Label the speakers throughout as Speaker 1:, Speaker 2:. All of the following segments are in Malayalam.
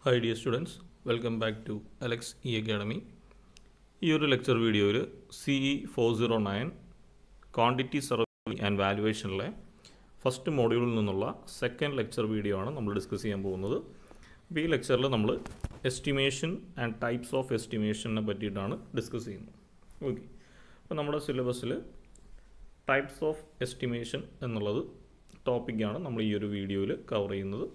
Speaker 1: Hi dear students welcome back to Alex E academy ഈ ഒരു ലെക്ചർ വീഡിയോയിൽ C E four zero nine quantity survey and വാലുവേഷനിലെ ഫസ്റ്റ് മോഡ്യൂളിൽ നിന്നുള്ള സെക്കൻഡ് ലെക്ചർ വീഡിയോ ആണ് നമ്മൾ ഡിസ്കസ് ചെയ്യാൻ പോകുന്നത് അപ്പോൾ ഈ ലെക്ചറിൽ നമ്മൾ എസ്റ്റിമേഷൻ ആൻഡ് ടൈപ്സ് ഓഫ് എസ്റ്റിമേഷനെ പറ്റിയിട്ടാണ് ഡിസ്കസ് ചെയ്യുന്നത് ഓക്കെ അപ്പോൾ നമ്മുടെ സിലബസിൽ ടൈപ്സ് ഓഫ് എസ്റ്റിമേഷൻ എന്നുള്ളത് ടോപ്പിക്കാണ് നമ്മൾ ഈ ഒരു വീഡിയോയിൽ കവർ ചെയ്യുന്നത്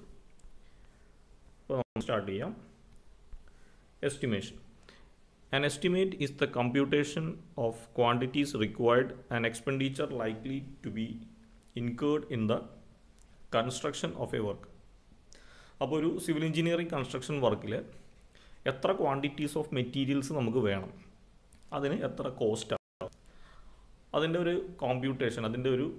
Speaker 1: അപ്പോൾ നമുക്ക് സ്റ്റാർട്ട് ചെയ്യാം estimation An estimate is the computation of quantities required and expenditure likely to be incurred in the construction of a work. അപ്പോൾ ഒരു സിവിൽ എഞ്ചിനീയറിംഗ് കൺസ്ട്രക്ഷൻ വർക്കിൽ എത്ര ക്വാണ്ടിറ്റീസ് ഓഫ് മെറ്റീരിയൽസ് നമുക്ക് വേണം അതിന് എത്ര കോസ്റ്റ് ആവും അതിൻ്റെ ഒരു കോമ്പ്യൂട്ടേഷൻ അതിൻ്റെ ഒരു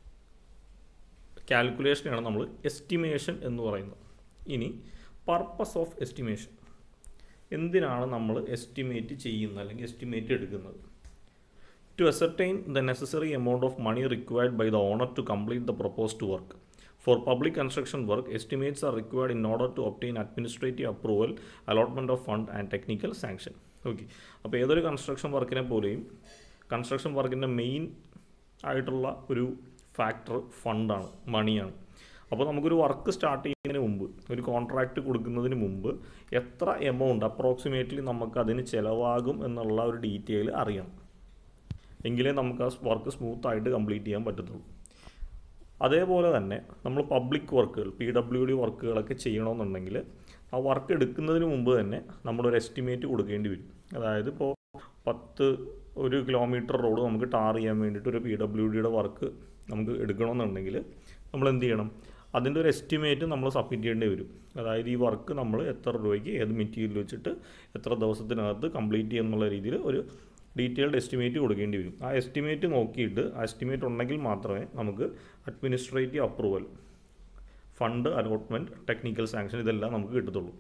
Speaker 1: കാൽക്കുലേഷനാണ് നമ്മൾ എസ്റ്റിമേഷൻ എന്ന് പറയുന്നത് ഇനി പർപ്പസ് ഓഫ് എസ്റ്റിമേഷൻ എന്തിനാണ് നമ്മൾ എസ്റ്റിമേറ്റ് ചെയ്യുന്നത് അല്ലെങ്കിൽ എസ്റ്റിമേറ്റ് എടുക്കുന്നത് to ascertain the necessary amount of money required by the owner to complete the proposed work for public construction work estimates are required in order to obtain administrative approval allotment of fund and technical sanction okay അപ്പോൾ ഏതൊരു കൺസ്ട്രക്ഷൻ വർക്കിനെ പോലെയും കൺസ്ട്രക്ഷൻ വർക്കിൻ്റെ മെയിൻ ആയിട്ടുള്ള ഒരു ഫാക്ടർ ഫണ്ടാണ് മണിയാണ് അപ്പോൾ നമുക്കൊരു വർക്ക് സ്റ്റാർട്ട് ചെയ്യുന്നതിന് മുമ്പ് ഒരു കോൺട്രാക്റ്റ് കൊടുക്കുന്നതിന് മുമ്പ് എത്ര എമൗണ്ട് അപ്രോക്സിമേറ്റ്ലി നമുക്ക് അതിന് ചിലവാകും എന്നുള്ള ഒരു ഡീറ്റെയിൽ അറിയണം എങ്കിലേ നമുക്ക് ആ വർക്ക് സ്മൂത്ത് ആയിട്ട് കംപ്ലീറ്റ് ചെയ്യാൻ പറ്റത്തുള്ളൂ അതേപോലെ തന്നെ നമ്മൾ പബ്ലിക് വർക്കുകൾ പി ഡബ്ല്യു ഡി വർക്കുകളൊക്കെ ചെയ്യണമെന്നുണ്ടെങ്കിൽ ആ വർക്ക് എടുക്കുന്നതിന് മുമ്പ് തന്നെ നമ്മളൊരു എസ്റ്റിമേറ്റ് കൊടുക്കേണ്ടി വരും അതായത് ഇപ്പോൾ പത്ത് ഒരു കിലോമീറ്റർ റോഡ് നമുക്ക് ടാർ ചെയ്യാൻ വേണ്ടിയിട്ട് ഒരു പി ഡബ്ല്യു ഡിയുടെ വർക്ക് നമുക്ക് എടുക്കണമെന്നുണ്ടെങ്കിൽ നമ്മൾ എന്ത് ചെയ്യണം അതിൻ്റെ ഒരു എസ്റ്റിമേറ്റ് നമ്മൾ സബ്മിറ്റ് ചെയ്യേണ്ടി വരും അതായത് ഈ വർക്ക് നമ്മൾ എത്ര രൂപയ്ക്ക് ഏത് മെറ്റീരിയൽ വെച്ചിട്ട് എത്ര ദിവസത്തിനകത്ത് കംപ്ലീറ്റ് ചെയ്യുന്നുള്ള രീതിയിൽ ഒരു ഡീറ്റെയിൽഡ് എസ്റ്റിമേറ്റ് കൊടുക്കേണ്ടി വരും ആ എസ്റ്റിമേറ്റ് നോക്കിയിട്ട് ആ എസ്റ്റിമേറ്റ് ഉണ്ടെങ്കിൽ മാത്രമേ നമുക്ക് administrative approval fund allotment technical sanction ഇതെല്ലാം നമുക്ക് കിട്ടത്തുള്ളൂ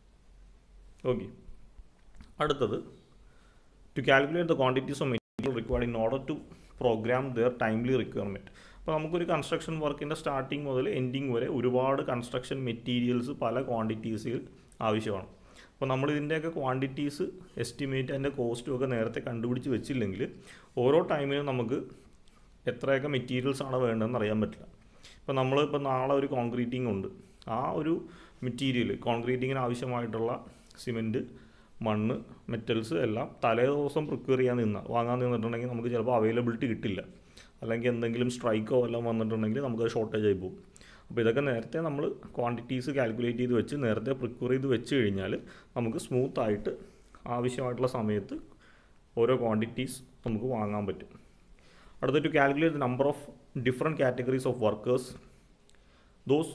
Speaker 1: ഓക്കെ അടുത്തത് to calculate the quantities of material required in order to programme their timely requirement അപ്പോൾ നമുക്കൊരു കൺസ്ട്രക്ഷൻ വർക്കിൻ്റെ സ്റ്റാർട്ടിങ് മുതൽ എൻഡിങ് വരെ ഒരുപാട് കൺസ്ട്രക്ഷൻ മെറ്റീരിയൽസ് പല ക്വാണ്ടിറ്റീസിൽ ആവശ്യമാണ് അപ്പോൾ നമ്മൾ ഇതിൻ്റെയൊക്കെ ക്വാണ്ടിറ്റീസ് എസ്റ്റിമേറ്റ് അതിൻ്റെ കോസ്റ്റും ഒക്കെ നേരത്തെ കണ്ടുപിടിച്ച് വെച്ചില്ലെങ്കിൽ ഓരോ ടൈമിനും നമുക്ക് എത്രയൊക്കെ മെറ്റീരിയൽസ് ആണ് വേണ്ടതെന്ന് അറിയാൻ പറ്റില്ല ഇപ്പോൾ നമ്മൾ ഇപ്പോൾ നാളെ ഒരു കോൺക്രീറ്റിംഗ് ഉണ്ട് ആ ഒരു മെറ്റീരിയൽ കോൺക്രീറ്റിങ്ങിന് ആവശ്യമായിട്ടുള്ള സിമെൻറ്റ് മണ്ണ് മെറ്റൽസ് എല്ലാം തലേ ദിവസം പ്രിക്വയർ ചെയ്യാൻ നിന്ന വാങ്ങാൻ നിന്നിട്ടുണ്ടെങ്കിൽ നമുക്ക് ചിലപ്പോൾ അവൈലബിലിറ്റി കിട്ടില്ല അല്ലെങ്കിൽ എന്തെങ്കിലും സ്ട്രൈക്കോ എല്ലാം വന്നിട്ടുണ്ടെങ്കിൽ നമുക്ക് ഷോർട്ടേജ് ആയി പോകും അപ്പോൾ ഇതൊക്കെ നേരത്തെ നമ്മൾ ക്വാണ്ടിറ്റീസ് കാൽക്കുലേറ്റ് ചെയ്ത് വെച്ച് നേരത്തെ പ്രിക്വയർ ചെയ്ത് വെച്ച് കഴിഞ്ഞാൽ നമുക്ക് സ്മൂത്ത് ആയിട്ട് ആവശ്യമായിട്ടുള്ള സമയത്ത് ഓരോ ക്വാണ്ടിറ്റീസ് നമുക്ക് വാങ്ങാൻ പറ്റും അടുത്ത to calculate the number of different categories of workers those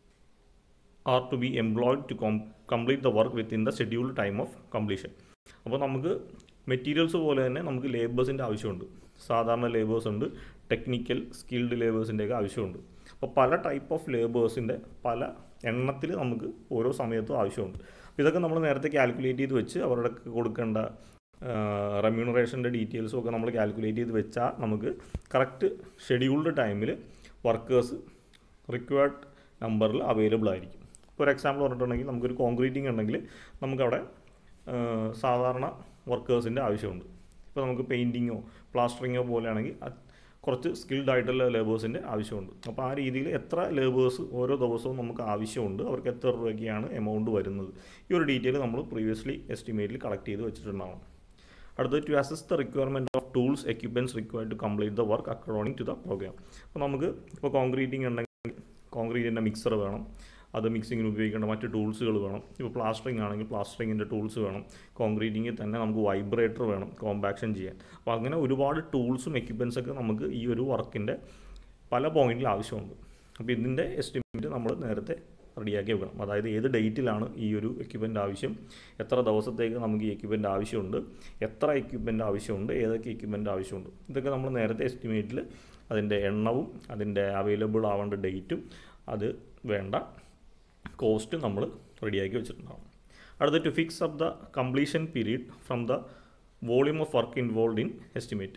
Speaker 1: are to be employed to complete the work within the scheduled time of completion അപ്പോൾ നമുക്ക് മെറ്റീരിയൽസ് പോലെ തന്നെ നമുക്ക് ലേബേഴ്സിൻ്റെ ആവശ്യമുണ്ട് സാധാരണ ലേബേഴ്സ് ഉണ്ട് ടെക്നിക്കൽ സ്കിൽഡ് ലേബേഴ്സിൻ്റെയൊക്കെ ആവശ്യമുണ്ട് അപ്പോൾ പല ടൈപ്പ് ഓഫ് ലേബേഴ്സിൻ്റെ പല എണ്ണത്തിൽ നമുക്ക് ഓരോ സമയത്തും ആവശ്യമുണ്ട് ഇതൊക്കെ നമ്മൾ നേരത്തെ കാൽക്കുലേറ്റ് ചെയ്ത് വെച്ച് അവരുടെ കൊടുക്കേണ്ട റെമ്യൂണറേഷൻ്റെ ഡീറ്റെയിൽസും ഒക്കെ നമ്മൾ കാൽക്കുലേറ്റ് ചെയ്ത് വെച്ചാൽ നമുക്ക് കറക്റ്റ് ഷെഡ്യൂൾഡ് ടൈമിൽ വർക്കേഴ്സ് റിക്വയർഡ് നമ്പറിൽ അവൈലബിൾ ആയിരിക്കും ഫോർ എക്സാമ്പിൾ പറഞ്ഞിട്ടുണ്ടെങ്കിൽ നമുക്കൊരു കോൺക്രീറ്റിംഗ് ഉണ്ടെങ്കിൽ നമുക്കവിടെ സാധാരണ വർക്കേഴ്സിൻ്റെ ആവശ്യമുണ്ട് ഇപ്പോൾ നമുക്ക് പെയിൻറ്റിങ്ങോ പ്ലാസ്റ്ററിങ്ങോ പോലെയാണെങ്കിൽ കുറച്ച് സ്കിൽഡ് ആയിട്ടുള്ള ലേബേഴ്സിൻ്റെ ആവശ്യമുണ്ട് അപ്പോൾ ആ രീതിയിൽ എത്ര ലേബേഴ്സ് ഓരോ ദിവസവും നമുക്ക് ആവശ്യമുണ്ട് അവർക്ക് എത്ര രൂപയ്ക്കാണ് എമൗണ്ട് വരുന്നത് ഈ ഒരു ഡീറ്റെയിൽ നമ്മൾ പ്രീവിയസ്ലി എസ്റ്റിമേറ്റിൽ കളക്ട് ചെയ്ത് വെച്ചിട്ടുണ്ടാവും അടുത്തത് to assess the requirement of tools equipments required to complete the work according to the programme അപ്പോൾ നമുക്ക് ഇപ്പോൾ കോൺക്രീറ്റിംഗ് ഉണ്ടെങ്കിൽ കോൺക്രീറ്റിൻ്റെ മിക്സർ വേണം അത് മിക്സിങ്ങിന് ഉപയോഗിക്കേണ്ട മറ്റ് ടൂൾസുകൾ വേണം ഇപ്പോൾ പ്ലാസ്റ്ററിംഗ് ആണെങ്കിൽ പ്ലാസ്റ്ററിങ്ങിൻ്റെ ടൂൾസ് വേണം കോൺക്രീറ്റിങ്ങിൽ തന്നെ നമുക്ക് വൈബ്രേറ്റർ വേണം കോമ്പാക്ഷൻ ചെയ്യാൻ അപ്പോൾ അങ്ങനെ ഒരുപാട് ടൂൾസും എക്യുപ്മെൻസൊക്കെ നമുക്ക് ഈ ഒരു വർക്കിൻ്റെ പല പോയിന്റിൽ ആവശ്യമുണ്ട് അപ്പോൾ ഇതിൻ്റെ എസ്റ്റിമേറ്റ് നമ്മൾ നേരത്തെ റെഡിയാക്കി വെക്കണം അതായത് ഏത് ഡേറ്റിലാണ് ഈ ഒരു എക്യുപ്മെൻ്റ് ആവശ്യം എത്ര ദിവസത്തേക്ക് നമുക്ക് ഈ എക്യുപ്മെൻ്റ് ആവശ്യമുണ്ട് എത്ര എക്യുപ്മെൻ്റ് ആവശ്യമുണ്ട് ഏതൊക്കെ എക്യുപ്മെൻ്റ് ആവശ്യമുണ്ട് ഇതൊക്കെ നമ്മൾ നേരത്തെ എസ്റ്റിമേറ്റിൽ അതിൻ്റെ എണ്ണവും അതിൻ്റെ അവൈലബിൾ ആവേണ്ട ഡേറ്റും അത് വേണ്ട കോസ്റ്റ് നമ്മൾ റെഡിയാക്കി വെച്ചിട്ടുണ്ടാവും അടുത്ത to fix up the completion period from the volume of work involve in estimate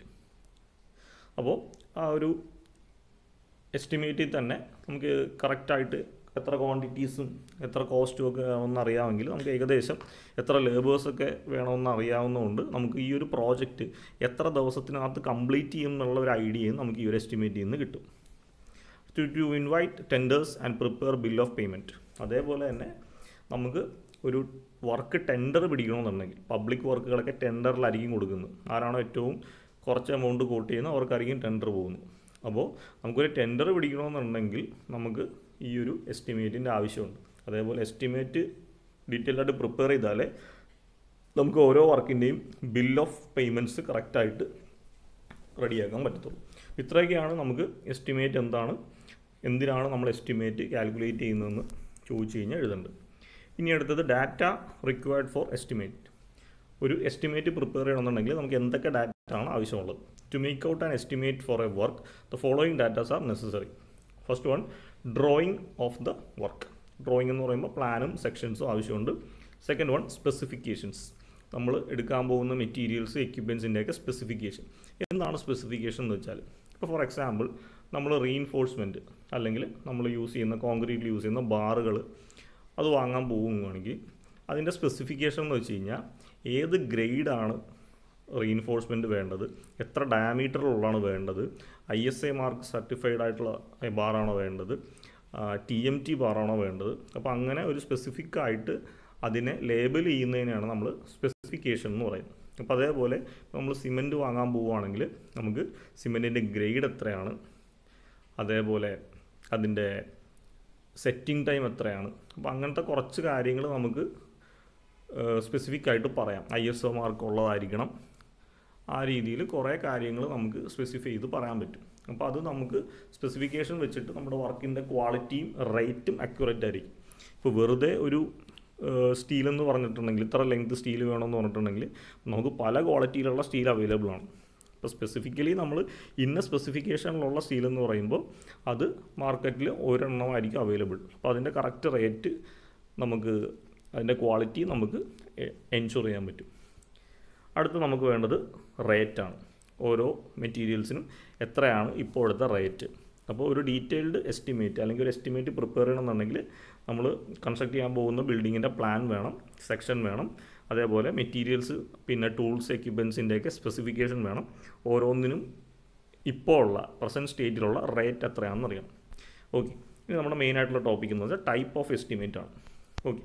Speaker 1: അപ്പോൾ ആ ഒരു എസ്റ്റിമേറ്റിൽ തന്നെ നമുക്ക് കറക്റ്റായിട്ട് എത്ര ക്വാണ്ടിറ്റീസും എത്ര കോസ്റ്റും ഒക്കെ ആണെന്ന് അറിയാമെങ്കിൽ നമുക്ക് ഏകദേശം എത്ര ലേബേഴ്സൊക്കെ വേണമെന്ന് അറിയാവുന്നതുകൊണ്ട് നമുക്ക് ഈ ഒരു പ്രോജക്റ്റ് എത്ര ദിവസത്തിനകത്ത് കംപ്ലീറ്റ് ചെയ്യും എന്നുള്ള ഒരു ഐഡിയയും നമുക്ക് ഈ ഒരു എസ്റ്റിമേറ്റിൽ നിന്ന് കിട്ടും to to invite tenders and prepare bill of payment അതേപോലെ തന്നെ നമുക്ക് ഒരു വർക്ക് ടെൻഡർ പിടിക്കണമെന്നുണ്ടെങ്കിൽ പബ്ലിക് വർക്കുകളൊക്കെ ടെൻഡറിലായിരിക്കും കൊടുക്കുന്നത് ആരാണോ ഏറ്റവും കുറച്ച് എമൗണ്ട് കോട്ട് ചെയ്യുന്നത് അവർക്കായിരിക്കും ടെൻഡർ പോകുന്നത് അപ്പോൾ നമുക്കൊരു ടെൻഡർ പിടിക്കണമെന്നുണ്ടെങ്കിൽ നമുക്ക് ഈ ഒരു എസ്റ്റിമേറ്റിൻ്റെ ആവശ്യമുണ്ട് അതേപോലെ എസ്റ്റിമേറ്റ് ഡീറ്റെയിൽ ആയിട്ട് പ്രിപ്പയർ ചെയ്താലേ നമുക്ക് ഓരോ വർക്കിൻ്റെയും ബിൽ ഓഫ് പേയ്മെൻറ്റ്സ് കറക്റ്റായിട്ട് റെഡിയാക്കാൻ പറ്റത്തുള്ളൂ ഇത്രയൊക്കെയാണ് നമുക്ക് എസ്റ്റിമേറ്റ് എന്താണ് എന്തിനാണ് നമ്മൾ എസ്റ്റിമേറ്റ് കാൽക്കുലേറ്റ് ചെയ്യുന്നതെന്ന് ചോദിച്ചു കഴിഞ്ഞാൽ എഴുതേണ്ടത് ഇനി അടുത്തത് ഡാറ്റ റിക്വയർഡ് ഫോർ എസ്റ്റിമേറ്റ് ഒരു എസ്റ്റിമേറ്റ് പ്രിപ്പയർ ചെയ്യണമെന്നുണ്ടെങ്കിൽ നമുക്ക് എന്തൊക്കെ ഡാറ്റ ആണ് ആവശ്യമുള്ളത് to make out an estimate for a work the following datas are necessary first one drawing of the work drawing എന്ന് പറയുമ്പോൾ പ്ലാനും സെക്ഷൻസും ആവശ്യമുണ്ട് സെക്കൻഡ് വൺ സ്പെസിഫിക്കേഷൻസ് നമ്മൾ എടുക്കാൻ പോകുന്ന മെറ്റീരിയൽസ് എക്യുപ്മെൻസിൻ്റെയൊക്കെ സ്പെസിഫിക്കേഷൻ എന്താണ് സ്പെസിഫിക്കേഷൻ എന്ന് വെച്ചാൽ ഇപ്പോൾ ഫോർ എക്സാമ്പിൾ നമ്മൾ റീഇൻഫോഴ്സ്മെൻറ്റ് അല്ലെങ്കിൽ നമ്മൾ യൂസ് ചെയ്യുന്ന കോൺക്രീറ്റിൽ യൂസ് ചെയ്യുന്ന ബാറുകൾ അത് വാങ്ങാൻ പോകുകയാണെങ്കിൽ അതിൻ്റെ സ്പെസിഫിക്കേഷൻ എന്ന് വെച്ച് കഴിഞ്ഞാൽ ഏത് ഗ്രേഡാണ് റീഇൻഫോഴ്സ്മെൻറ്റ് വേണ്ടത് എത്ര ഡയമീറ്ററിലുള്ളതാണ് വേണ്ടത് I S A mark certified ആയിട്ടുള്ള ബാറാണോ വേണ്ടത് ടി എം ടി ബാറാണോ വേണ്ടത് അപ്പോൾ അങ്ങനെ ഒരു സ്പെസിഫിക് ആയിട്ട് അതിനെ ലേബൽ ചെയ്യുന്നതിനാണ് നമ്മൾ സ്പെസിഫിക്കേഷൻ എന്ന് പറയുന്നത് അപ്പോൾ അതേപോലെ നമ്മൾ സിമൻറ്റ് വാങ്ങാൻ പോവുകയാണെങ്കിൽ നമുക്ക് സിമൻറ്റിൻ്റെ ഗ്രേഡ് എത്രയാണ് അതേപോലെ അതിൻ്റെ സെറ്റിംഗ് ടൈം എത്രയാണ് അപ്പോൾ അങ്ങനത്തെ കുറച്ച് കാര്യങ്ങൾ നമുക്ക് സ്പെസിഫിക് ആയിട്ട് പറയാം ഐ എസ് ഒ മാർക്ക് ഉള്ളതായിരിക്കണം ആ രീതിയിൽ കുറേ കാര്യങ്ങൾ നമുക്ക് സ്പെസിഫൈ ചെയ്ത് പറയാൻ പറ്റും അപ്പോൾ അത് നമുക്ക് സ്പെസിഫിക്കേഷൻ വെച്ചിട്ട് നമ്മുടെ വർക്കിൻ്റെ ക്വാളിറ്റിയും റേറ്റും അക്യുറേറ്റ് ആയിരിക്കും ഇപ്പോൾ വെറുതെ ഒരു സ്റ്റീൽ എന്ന് പറഞ്ഞിട്ടുണ്ടെങ്കിൽ ഇത്ര ലെങ്ത് സ്റ്റീൽ വേണമെന്ന് പറഞ്ഞിട്ടുണ്ടെങ്കിൽ നമുക്ക് പല ക്വാളിറ്റിയിലുള്ള സ്റ്റീൽ അവൈലബിൾ ആണ് ഇപ്പോൾ സ്പെസിഫിക്കലി നമ്മൾ ഇന്ന സ്പെസിഫിക്കേഷനിലുള്ള സ്റ്റീൽ എന്ന് പറയുമ്പോൾ അത് മാർക്കറ്റിൽ ഒരെണ്ണമായിരിക്കും അവൈലബിൾ അപ്പോൾ അതിൻ്റെ കറക്റ്റ് റേറ്റ് നമുക്ക് അതിൻ്റെ ക്വാളിറ്റി നമുക്ക് എൻഷുർ ചെയ്യാൻ പറ്റും അടുത്ത് നമുക്ക് വേണ്ടത് റേറ്റാണ് ഓരോ മെറ്റീരിയൽസിനും എത്രയാണ് ഇപ്പോഴത്തെ റേറ്റ് അപ്പോൾ ഒരു ഡീറ്റെയിൽഡ് എസ്റ്റിമേറ്റ് അല്ലെങ്കിൽ ഒരു എസ്റ്റിമേറ്റ് പ്രിപ്പയർ ചെയ്യണമെന്നുണ്ടെങ്കിൽ നമ്മൾ കൺസ്ട്രക്ട് ചെയ്യാൻ പോകുന്ന ബിൽഡിങ്ങിൻ്റെ പ്ലാൻ വേണം സെക്ഷൻ വേണം അതേപോലെ മെറ്റീരിയൽസ് പിന്നെ ടൂൾസ് എക്യുപ്മെൻസിൻ്റെയൊക്കെ സ്പെസിഫിക്കേഷൻ വേണം ഓരോന്നിനും ഇപ്പോൾ ഉള്ള പ്രസൻറ്റ് സ്റ്റേറ്റിലുള്ള റേറ്റ് എത്രയാണെന്ന് അറിയണം ഓക്കെ ഇനി നമ്മുടെ മെയിൻ ആയിട്ടുള്ള ടോപ്പിക് എന്ന് വെച്ചാൽ ടൈപ്പ് ഓഫ് എസ്റ്റിമേറ്റ് ആണ് ഓക്കെ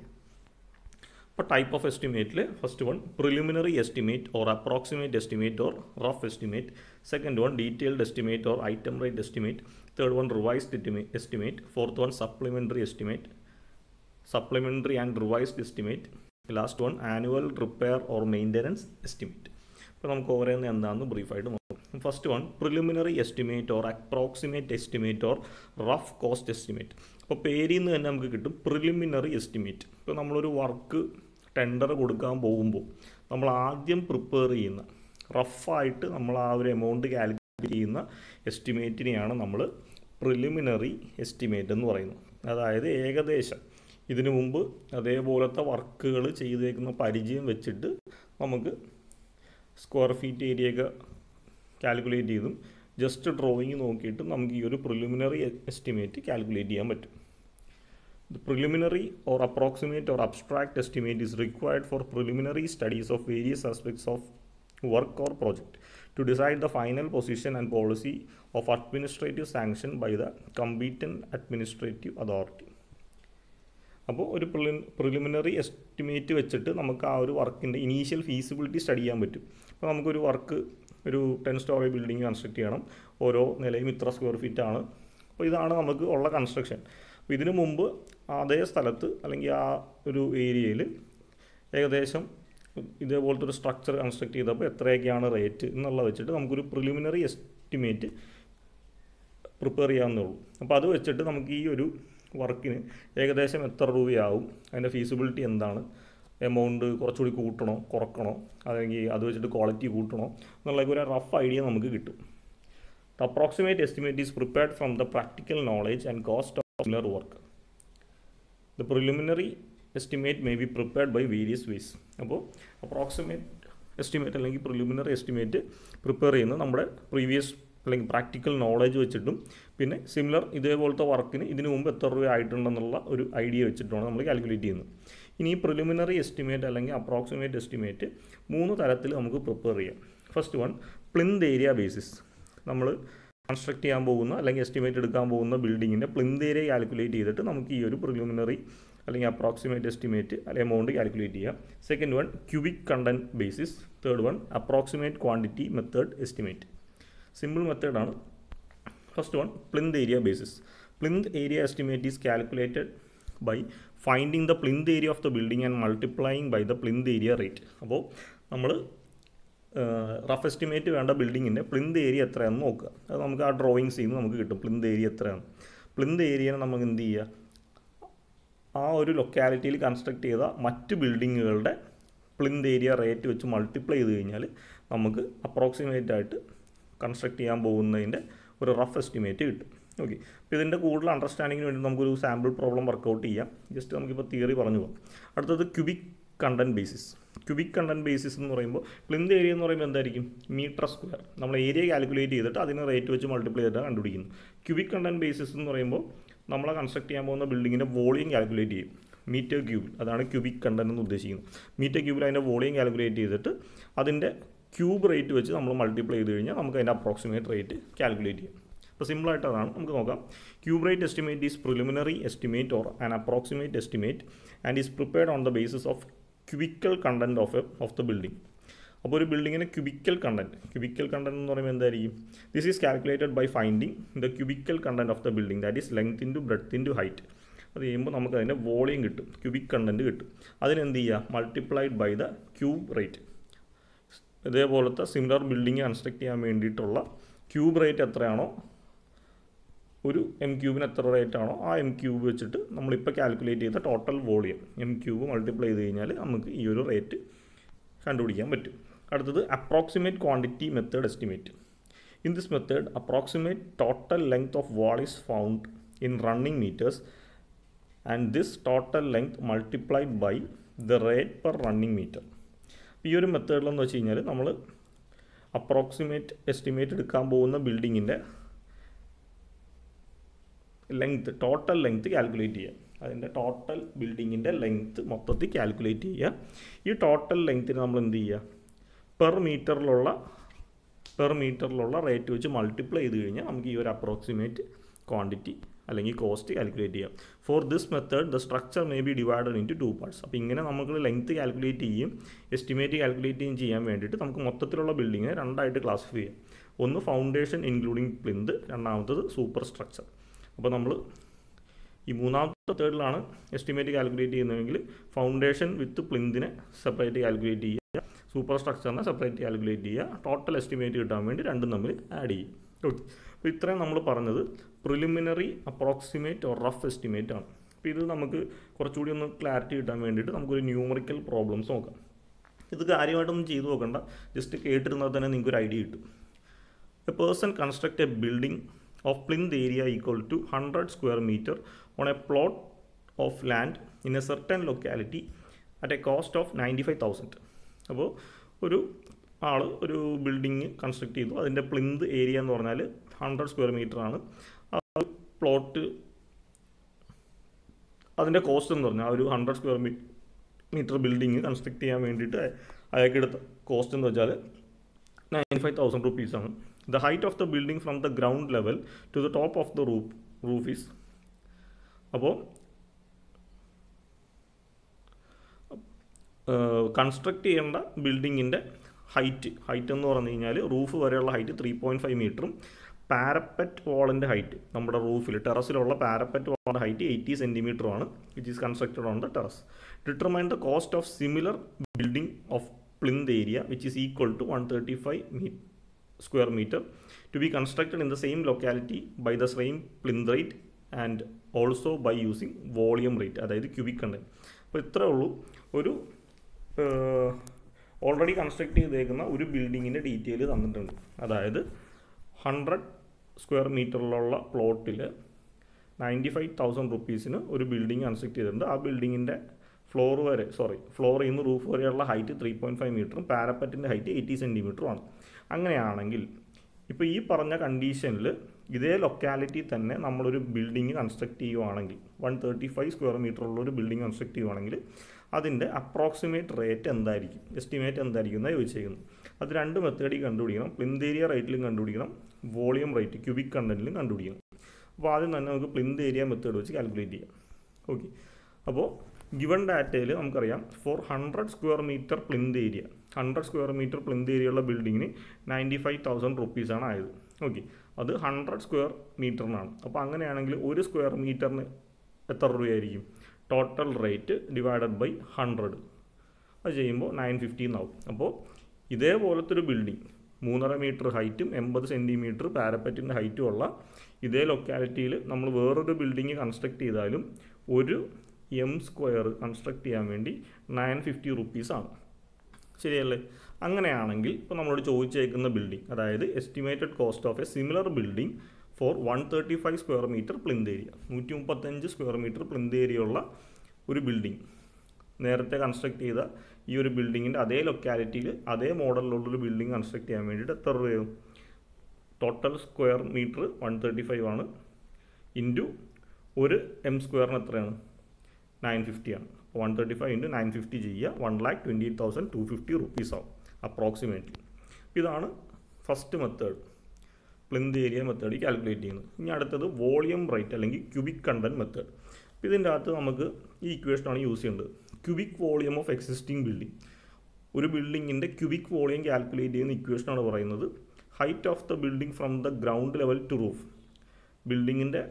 Speaker 1: അപ്പോൾ ടൈപ്പ് ഓഫ് എസ്റ്റിമേറ്റിൽ first one preliminary estimate or approximate estimate or rough estimate second one detailed estimate or item rate estimate third one revised estimate fourth one supplementary estimate supplementary and revised estimate last one annual repair or maintenance estimate അപ്പോൾ നമുക്ക് ഓരോന്ന് എന്താണെന്ന് ബ്രീഫായിട്ട് നോക്കാം first one preliminary estimate or approximate estimate or rough cost estimate അപ്പോൾ പേരിൽ നിന്ന് തന്നെ നമുക്ക് കിട്ടും പ്രിലിമിനറി എസ്റ്റിമേറ്റ് ഇപ്പോൾ നമ്മളൊരു വർക്ക് ടെൻഡർ കൊടുക്കാൻ പോകുമ്പോൾ നമ്മൾ ആദ്യം പ്രിപ്പയർ ചെയ്യുന്ന റഫായിട്ട് നമ്മൾ ആ ഒരു എമൗണ്ട് കാൽക്കുലേറ്റ് ചെയ്യുന്ന എസ്റ്റിമേറ്റിനെയാണ് നമ്മൾ പ്രിലിമിനറി എസ്റ്റിമേറ്റ് എന്ന് പറയുന്നത് അതായത് ഏകദേശം ഇതിനു മുമ്പ് അതേപോലത്തെ വർക്കുകൾ ചെയ്തേക്കുന്ന പരിചയം വെച്ചിട്ട് നമുക്ക് സ്ക്വയർ ഫീറ്റ് ഏരിയയൊക്കെ കാൽക്കുലേറ്റ് ചെയ്തും ജസ്റ്റ് ഡ്രോയിങ് നോക്കിയിട്ട് നമുക്ക് ഈ ഒരു പ്രിലിമിനറി എസ്റ്റിമേറ്റ് കാൽക്കുലേറ്റ് ചെയ്യാൻ പറ്റും The preliminary or approximate or abstract estimate is required for preliminary studies of various aspects of work or project to decide the final position and policy of administrative sanction by the competent administrative authority. അപ്പോൾ ഒരു പ്രിലിമിനറി എസ്റ്റിമേറ്റ് വെച്ചിട്ട് നമുക്ക് ആ ഒരു വർക്കിൻ്റെ ഇനീഷ്യൽ ഫീസിബിലിറ്റി സ്റ്റഡി ചെയ്യാൻ പറ്റും അപ്പോൾ നമുക്കൊരു വർക്ക് ഒരു ടെൻ സ്റ്റോറി ബിൽഡിംഗ് കൺസ്ട്രക്ട് ചെയ്യണം ഓരോ നിലയും ഇത്ര സ്ക്വയർ ഫീറ്റ് ആണ് അപ്പോൾ ഇതാണ് നമുക്ക് ഉള്ള കൺസ്ട്രക്ഷൻ അപ്പോൾ ഇതിനു മുമ്പ് അതേ സ്ഥലത്ത് അല്ലെങ്കിൽ ആ ഒരു ഏരിയയിൽ ഏകദേശം ഇതേപോലത്തെ ഒരു സ്ട്രക്ചർ കൺസ്ട്രക്ട് ചെയ്തപ്പോൾ എത്രയൊക്കെയാണ് റേറ്റ് എന്നുള്ള വെച്ചിട്ട് നമുക്കൊരു പ്രിലിമിനറി എസ്റ്റിമേറ്റ് പ്രിപ്പയർ ചെയ്യാവുന്നേ ഉള്ളൂ അപ്പോൾ അത് വെച്ചിട്ട് നമുക്ക് ഈ ഒരു വർക്കിന് ഏകദേശം എത്ര രൂപയാവും അതിൻ്റെ ഫീസിബിലിറ്റി എന്താണ് എമൗണ്ട് കുറച്ചുകൂടി കൂട്ടണോ കുറക്കണോ അല്ലെങ്കിൽ അത് വെച്ചിട്ട് ക്വാളിറ്റി കൂട്ടണോ എന്നുള്ള ഒരു റഫ് ഐഡിയ നമുക്ക് കിട്ടും The approximate estimate is prepared from the practical knowledge and cost of similar work. The preliminary estimate may be prepared by various ways. അപ്പോൾ അപ്രോക്സിമേറ്റ് എസ്റ്റിമേറ്റ് അല്ലെങ്കിൽ പ്രിലിമിനറി എസ്റ്റിമേറ്റ് പ്രിപ്പയർ ചെയ്യുന്നത് നമ്മുടെ പ്രീവിയസ് അല്ലെങ്കിൽ പ്രാക്ടിക്കൽ നോളജ് വെച്ചിട്ടും പിന്നെ സിമിലർ ഇതേപോലത്തെ വർക്കിന് ഇതിനു മുമ്പ് എത്ര രൂപ ആയിട്ടുണ്ടെന്നുള്ള ഒരു ഐഡിയ വെച്ചിട്ടാണ് നമ്മൾ കാൽക്കുലേറ്റ് ചെയ്യുന്നത് ഇനി ഈ പ്രിലിമിനറി എസ്റ്റിമേറ്റ് അല്ലെങ്കിൽ അപ്രോക്സിമേറ്റ് എസ്റ്റിമേറ്റ് മൂന്ന് തരത്തിൽ നമുക്ക് പ്രിപ്പയർ ചെയ്യാം first one plinth area basis നമ്മൾ കൺസ്ട്രക്ട് ചെയ്യാൻ പോകുന്ന അല്ലെങ്കിൽ എസ്റ്റിമേറ്റ് എടുക്കാൻ പോകുന്ന ബിൽഡിങ്ങിൻ്റെ പ്ലിന്ത് ഏരിയ കാൽക്കുലേറ്റ് ചെയ്തിട്ട് നമുക്ക് ഈ ഒരു പ്രിലിമിനറി അല്ലെങ്കിൽ അപ്രോക്സിമേറ്റ് എസ്റ്റിമേറ്റ് അല്ലെങ്കിൽ എമൗണ്ട് കാൽക്കുലേറ്റ് ചെയ്യാം second one cubic content basis third one approximate quantity method estimate simple മെത്തേഡാണ് first one plinth area basis plinth area estimate is calculated by finding the plinth area of the building and multiplying by the plinth area rate അപ്പോൾ നമ്മൾ റഫ് എസ്റ്റിമേറ്റ് വേണ്ട ബിൽഡിങ്ങിൻ്റെ പ്ലിന്ത് ഏരിയ എത്രയാണെന്ന് നോക്കുക അത് നമുക്ക് ആ ഡ്രോയിങ്സ് ചെയ്യുമ്പോൾ നമുക്ക് കിട്ടും പ്ലിന്ത് ഏരിയ എത്രയാണ് പ്ലിന്ത് ഏരിയനെ നമുക്ക് എന്ത് ചെയ്യുക ആ ഒരു ലൊക്കാലിറ്റിയിൽ കൺസ്ട്രക്ട് ചെയ്ത മറ്റ് ബിൽഡിങ്ങുകളുടെ പ്ലിന്ത് ഏരിയ റേറ്റ് വെച്ച് മൾട്ടിപ്ലൈ ചെയ്ത് കഴിഞ്ഞാൽ നമുക്ക് അപ്രോക്സിമേറ്റ് ആയിട്ട് കൺസ്ട്രക്ട് ചെയ്യാൻ പോകുന്നതിൻ്റെ ഒരു റഫ് എസ്റ്റിമേറ്റ് കിട്ടും ഓക്കെ അപ്പോൾ ഇതിൻ്റെ കൂടുതൽ അണ്ടർസ്റ്റാൻഡിങ്ങിന് വേണ്ടി നമുക്കൊരു സാമ്പിൾ പ്രോബ്ലം വർക്കൗട്ട് ചെയ്യാം ജസ്റ്റ് നമുക്കിപ്പോൾ തിയറി പറഞ്ഞു പോകാം അടുത്തത് cubic content basis cubic content basis എന്ന് പറയുമ്പോൾ പ്ലിന്ത് ഏരിയ എന്ന് പറയുമ്പോൾ എന്തായിരിക്കും മീറ്റർ സ്ക്വയർ നമ്മൾ ഏരിയ കാൽക്കുലേറ്റ് ചെയ്തിട്ട് അതിന് റേറ്റ് വെച്ച് മൾട്ടിപ്ലൈ ചെയ്തിട്ടാണ് കണ്ടുപിടിക്കുന്നത് ക്യൂബിക് കണ്ടൻറ്റ് ബേസിസ് എന്ന് പറയുമ്പോൾ നമ്മൾ കൺസ്ട്രക്ട് ചെയ്യാൻ പോകുന്ന ബിൽഡിങ്ങിൻ്റെ വോളിയം കാൽക്കുലേറ്റ് ചെയ്യും മീറ്റർ ക്യൂബിൽ അതാണ് ക്യൂബിക് കണ്ടൻറ്റ് എന്ന് ഉദ്ദേശിക്കുന്നത് മീറ്റർ ക്യൂബിൽ അതിൻ്റെ വോളിയം കാൽക്കുലേറ്റ് ചെയ്തിട്ട് അതിൻ്റെ ക്യൂബ് റേറ്റ് വെച്ച് നമ്മൾ മൾട്ടിപ്ലൈ ചെയ്ത് കഴിഞ്ഞാൽ നമുക്ക് അതിൻ്റെ അപ്രോക്സിമേറ്റ് റേറ്റ് കാൽക്കുലേറ്റ് ചെയ്യാം അപ്പോൾ സിമ്പിളായിട്ട് അതാണ് നമുക്ക് നോക്കാം cube rate estimate is preliminary estimate or an approximate estimate and is prepared on the basis of cubical content of a of the building അപ്പോൾ ഒരു ബിൽഡിങ്ങിന് ക്യൂബിക്കൽ കണ്ടൻറ്റ് ക്യൂബിക്കൽ കണ്ടൻറ്റ് എന്ന് പറയുമ്പോൾ എന്തായിരിക്കും this is calculated by finding the cubical content of the building that is length into breadth into height അത് ചെയ്യുമ്പോൾ നമുക്ക് അതിൻ്റെ വോളിയം കിട്ടും ക്യൂബിക് കണ്ടൻറ്റ് കിട്ടും അതിനെന്ത് ചെയ്യുക multiplied by the cube rate ഇതേപോലത്തെ സിമിലർ ബിൽഡിംഗ് കൺസ്ട്രക്ട് ചെയ്യാൻ വേണ്ടിയിട്ടുള്ള ക്യൂബ് റേറ്റ് എത്രയാണോ ഒരു എം ക്യൂബിന് എത്ര റേറ്റ് ആണോ ആ എം ക്യൂബ് വെച്ചിട്ട് നമ്മളിപ്പോൾ കാൽക്കുലേറ്റ് ചെയ്ത total volume M cube multiply ചെയ്ത് കഴിഞ്ഞാൽ നമുക്ക് ഈ ഒരു റേറ്റ് കണ്ടുപിടിക്കാൻ പറ്റും അടുത്തത് approximate quantity method estimate in this method approximate total length of wall is found in running metres and this total length multiplied by the rate per running metre ഈ ഒരു മെത്തേഡിലെന്ന് വെച്ച് കഴിഞ്ഞാൽ നമ്മൾ അപ്രോക്സിമേറ്റ് എസ്റ്റിമേറ്റ് എടുക്കാൻ പോകുന്ന ബിൽഡിങ്ങിൻ്റെ ലെങ്ത് ടോട്ടൽ ലെങ്ത് കാൽക്കുലേറ്റ് ചെയ്യുക അതിൻ്റെ ടോട്ടൽ ബിൽഡിങ്ങിൻ്റെ ലെങ്ത് മൊത്തത്തിൽ കാൽക്കുലേറ്റ് ചെയ്യുക ഈ ടോട്ടൽ ലെങ്ത്തിന് നമ്മൾ എന്ത് ചെയ്യുക പെർ മീറ്ററിലുള്ള പെർ മീറ്ററിലുള്ള റേറ്റ് വെച്ച് മൾട്ടിപ്ലൈ ചെയ്ത് കഴിഞ്ഞാൽ നമുക്ക് ഈ ഒരു അപ്രോക്സിമേറ്റ് ക്വാണ്ടിറ്റി അല്ലെങ്കിൽ കോസ്റ്റ് കാൽക്കുലേറ്റ് ചെയ്യാം for this method the structure may be divided into two parts അപ്പോൾ ഇങ്ങനെ നമുക്ക് ലെങ്ത് കാൽക്കുലേറ്റ് ചെയ്യും എസ്റ്റിമേറ്റ് കാൽക്കുലേറ്റ് ചെയ്യും ചെയ്യാൻ വേണ്ടിയിട്ട് നമുക്ക് മൊത്തത്തിലുള്ള ബിൽഡിങ്ങിനെ രണ്ടായിട്ട് ക്ലാസിഫൈ ചെയ്യാം ഒന്ന് ഫൗണ്ടേഷൻ ഇൻക്ലൂഡിങ് പ്ലിന്ത് രണ്ടാമത്തത് സൂപ്പർ സ്ട്രക്ചർ അപ്പോൾ നമ്മൾ ഈ മൂന്നാമത്തെ തേർഡിലാണ് എസ്റ്റിമേറ്റ് കാൽക്കുലേറ്റ് ചെയ്യുന്നതെങ്കിൽ ഫൗണ്ടേഷൻ വിത്ത് പ്ലിന്തിനെ സെപ്പറേറ്റ് കാൽക്കുലേറ്റ് ചെയ്യുക സൂപ്പർ സ്ട്രക്ചറിനെ സെപ്പറേറ്റ് കാൽക്കുലേറ്റ് ചെയ്യുക ടോട്ടൽ എസ്റ്റിമേറ്റ് കിട്ടാൻ വേണ്ടി രണ്ടും തമ്മിൽ ആഡ് ചെയ്യും ഓക്കെ അപ്പോൾ ഇത്രയും നമ്മൾ പറഞ്ഞത് preliminary approximate or rough estimate ആണ് അപ്പോൾ ഇത് നമുക്ക് കുറച്ചുകൂടി ഒന്ന് ക്ലാരിറ്റി കിട്ടാൻ വേണ്ടിയിട്ട് നമുക്കൊരു ന്യൂമറിക്കൽ പ്രോബ്ലംസ് നോക്കാം ഇത് കാര്യമായിട്ടൊന്നും ചെയ്തു നോക്കണ്ട ജസ്റ്റ് കേട്ടിരുന്നാൽ തന്നെ നിങ്ങൾക്ക് ഒരു ഐഡിയ കിട്ടും a person construct a building of plinth area equal to 100 square meter on a plot of land in a certain locality at a cost of 95000 അപ്പോൾ ഒരു ആൾ ഒരു ബിൽഡിങ് കൺസ്ട്രക്ട് ചെയ്തു അതിൻ്റെ പ്ലിന്ത് ഏരിയ എന്ന് പറഞ്ഞാൽ ഹൺഡ്രഡ് സ്ക്വയർ മീറ്റർ ആണ് ആ പ്ലോട്ട് അതിൻ്റെ കോസ്റ്റ് എന്ന് പറഞ്ഞാൽ ആ ഒരു hundred square metre building construct ചെയ്യാൻ വേണ്ടിയിട്ട് അയാൾക്ക് എടുത്ത കോസ്റ്റ് എന്ന് വെച്ചാൽ നയൻറ്റി ഫൈവ് തൗസൻഡ് റുപ്പീസാണ് the height of the building from the ground level to the top of the roof roof is അപ്പോൾ കൺസ്ട്രക്ട് ചെയ്യേണ്ട ബിൽഡിങ്ങിൻ്റെ ഹൈറ്റ് ഹൈറ്റ് എന്ന് പറഞ്ഞു കഴിഞ്ഞാൽ റൂഫ് വരെയുള്ള ഹൈറ്റ് ത്രീ പോയിൻറ്റ് ഫൈവ് മീറ്ററും പാരപ്പറ്റ് വാളിൻ്റെ ഹൈറ്റ് നമ്മുടെ റൂഫിൽ ടെറസിലുള്ള പാരപ്പറ്റ് വാളിൻ്റെ ഹൈറ്റ് എയ്റ്റി സെൻറ്റിമീറ്ററുമാണ് which is constructed on the terrace determine the cost of similar building of plinth area which is equal to one thirty five metre square meter to be constructed in the same locality by the same plinth rate and also by using volume rate അതായത് ക്യൂബിക് കണ്ടന്റ് അപ്പോൾ ഇത്രേ ഉള്ളൂ ഒരു ഓൾറെഡി കൺസ്ട്രക്ട് ചെയ്തേക്കുന്ന ഒരു ബിൽഡിങ്ങിൻ്റെ ഡീറ്റെയിൽ തന്നിട്ടുണ്ട് അതായത് ഹൺഡ്രഡ് സ്ക്വയർ മീറ്ററിലുള്ള പ്ലോട്ടിൽ നയൻറ്റി ഫൈവ് തൗസൻഡ് റുപ്പീസിന് ഒരു ബിൽഡിംഗ് കൺസ്ട്രക്ട് ചെയ്തിട്ടുണ്ട് ആ ബിൽഡിങ്ങിൻ്റെ ഫ്ലോർ വരെ സോറി ഫ്ലോറിൽ നിന്ന് റൂഫ് വരെയുള്ള ഹൈറ്റ് ത്രീ പോയിൻറ്റ് ഫൈവ് മീറ്ററും പാരപ്പറ്റിൻ്റെ ഹൈറ്റ് എയ്റ്റി സെൻറ്റിമീറ്ററും ആണ് അങ്ങനെയാണെങ്കിൽ ഇപ്പോൾ ഈ പറഞ്ഞ കണ്ടീഷനിൽ ഇതേ ലൊക്കാലിറ്റി തന്നെ നമ്മളൊരു ബിൽഡിംഗ് കൺസ്ട്രക്ട് ചെയ്യുവാണെങ്കിൽ one thirty five square metre ഉള്ള ഒരു ബിൽഡിംഗ് കൺസ്ട്രക്ട് ചെയ്യുവാണെങ്കിൽ അതിൻ്റെ അപ്രോക്സിമേറ്റ് റേറ്റ് എന്തായിരിക്കും എസ്റ്റിമേറ്റ് എന്തായിരിക്കും എന്നാണ് ചോദിച്ചേക്കുന്നത് അത് രണ്ട് മെത്തേഡിൽ കണ്ടുപിടിക്കണം പ്ലിന്ത് ഏരിയ റേറ്റിലും കണ്ടുപിടിക്കണം വോളിയം റേറ്റ് ക്യൂബിക് കണ്ടന്റിലും കണ്ടുപിടിക്കണം അപ്പോൾ ആദ്യം തന്നെ നമുക്ക് പ്ലിന്ത് ഏരിയ മെത്തേഡ് വെച്ച് കാൽക്കുലേറ്റ് ചെയ്യാം ഓക്കെ അപ്പോൾ ഗിവൺ ഡാറ്റയിൽ നമുക്കറിയാം for hundred square metre plinth area hundred square metre plinth area ഉള്ള ബിൽഡിങ്ങിന് നയൻറ്റി ഫൈവ് തൗസൻഡ് റുപ്പീസാണ് ആയത് ഓക്കെ അത് ഹൺഡ്രഡ് സ്ക്വയർ മീറ്ററിനാണ് അപ്പോൾ അങ്ങനെയാണെങ്കിൽ ഒരു സ്ക്വയർ മീറ്ററിന് എത്ര രൂപയായിരിക്കും total rate divided by hundred അത് ചെയ്യുമ്പോൾ നയൻ ഫിഫ്റ്റി എന്നാവും അപ്പോൾ ഇതേപോലത്തെ ഒരു ബിൽഡിംഗ് മൂന്നര മീറ്റർ ഹൈറ്റും എൺപത് സെൻറ്റിമീറ്റർ പാരപ്പറ്റിൻ്റെ ഹൈറ്റും ഉള്ള ഇതേ ലൊക്കാലിറ്റിയിൽ നമ്മൾ വേറൊരു ബിൽഡിംഗ് കൺസ്ട്രക്ട് ചെയ്താലും ഒരു എം സ്ക്വയർ കൺസ്ട്രക്ട് ചെയ്യാൻ വേണ്ടി നയൻ ഫിഫ്റ്റി റുപ്പീസാണ് ശരിയല്ലേ അങ്ങനെയാണെങ്കിൽ ഇപ്പോൾ നമ്മളോട് ചോദിച്ചേക്കുന്ന ബിൽഡിംഗ് അതായത് estimated cost of a similar building for one thirty five square metre plinth area നൂറ്റി മുപ്പത്തഞ്ച് സ്ക്വയർ മീറ്റർ പ്ലിന്ത് ഏരിയ ഉള്ള ഒരു ബിൽഡിംഗ് നേരത്തെ കൺസ്ട്രക്ട് ചെയ്ത ഈ ഒരു ബിൽഡിങ്ങിൻ്റെ അതേ ലൊക്കാലിറ്റിയിൽ അതേ മോഡലിലുള്ളൊരു ബിൽഡിംഗ് കൺസ്ട്രക്ട് ചെയ്യാൻ വേണ്ടിയിട്ട് എത്ര രൂപയാവും total square metre one thirty five ആണ് ഇൻറ്റു ഒരു എം സ്ക്വയറിന് എത്രയാണ് നയൻ ഫിഫ്റ്റി ആണ് one thirty five into nine fifty ചെയ്യുക one lakh twenty eight thousand two fifty rupees ആവും അപ്രോക്സിമേറ്റ്ലി ഇതാണ് first method plinth area method calculate ചെയ്യുന്നത് ഇനി അടുത്തത് വോളിയം റേറ്റ് അല്ലെങ്കിൽ ക്യൂബിക് കണ്ടന്റ് മെത്തേഡ് അപ്പോൾ ഇതിൻ്റെ അകത്ത് നമുക്ക് ഈ ഇക്വേഷനാണ് യൂസ് ചെയ്യേണ്ടത് cubic volume of existing building ഒരു ബിൽഡിങ്ങിൻ്റെ ക്യൂബിക് വോളിയം കാൽക്കുലേറ്റ് ചെയ്യുന്ന ഇക്വേഷനാണ് പറയുന്നത് height of the building from the ground level to roof ബിൽഡിങ്ങിൻ്റെ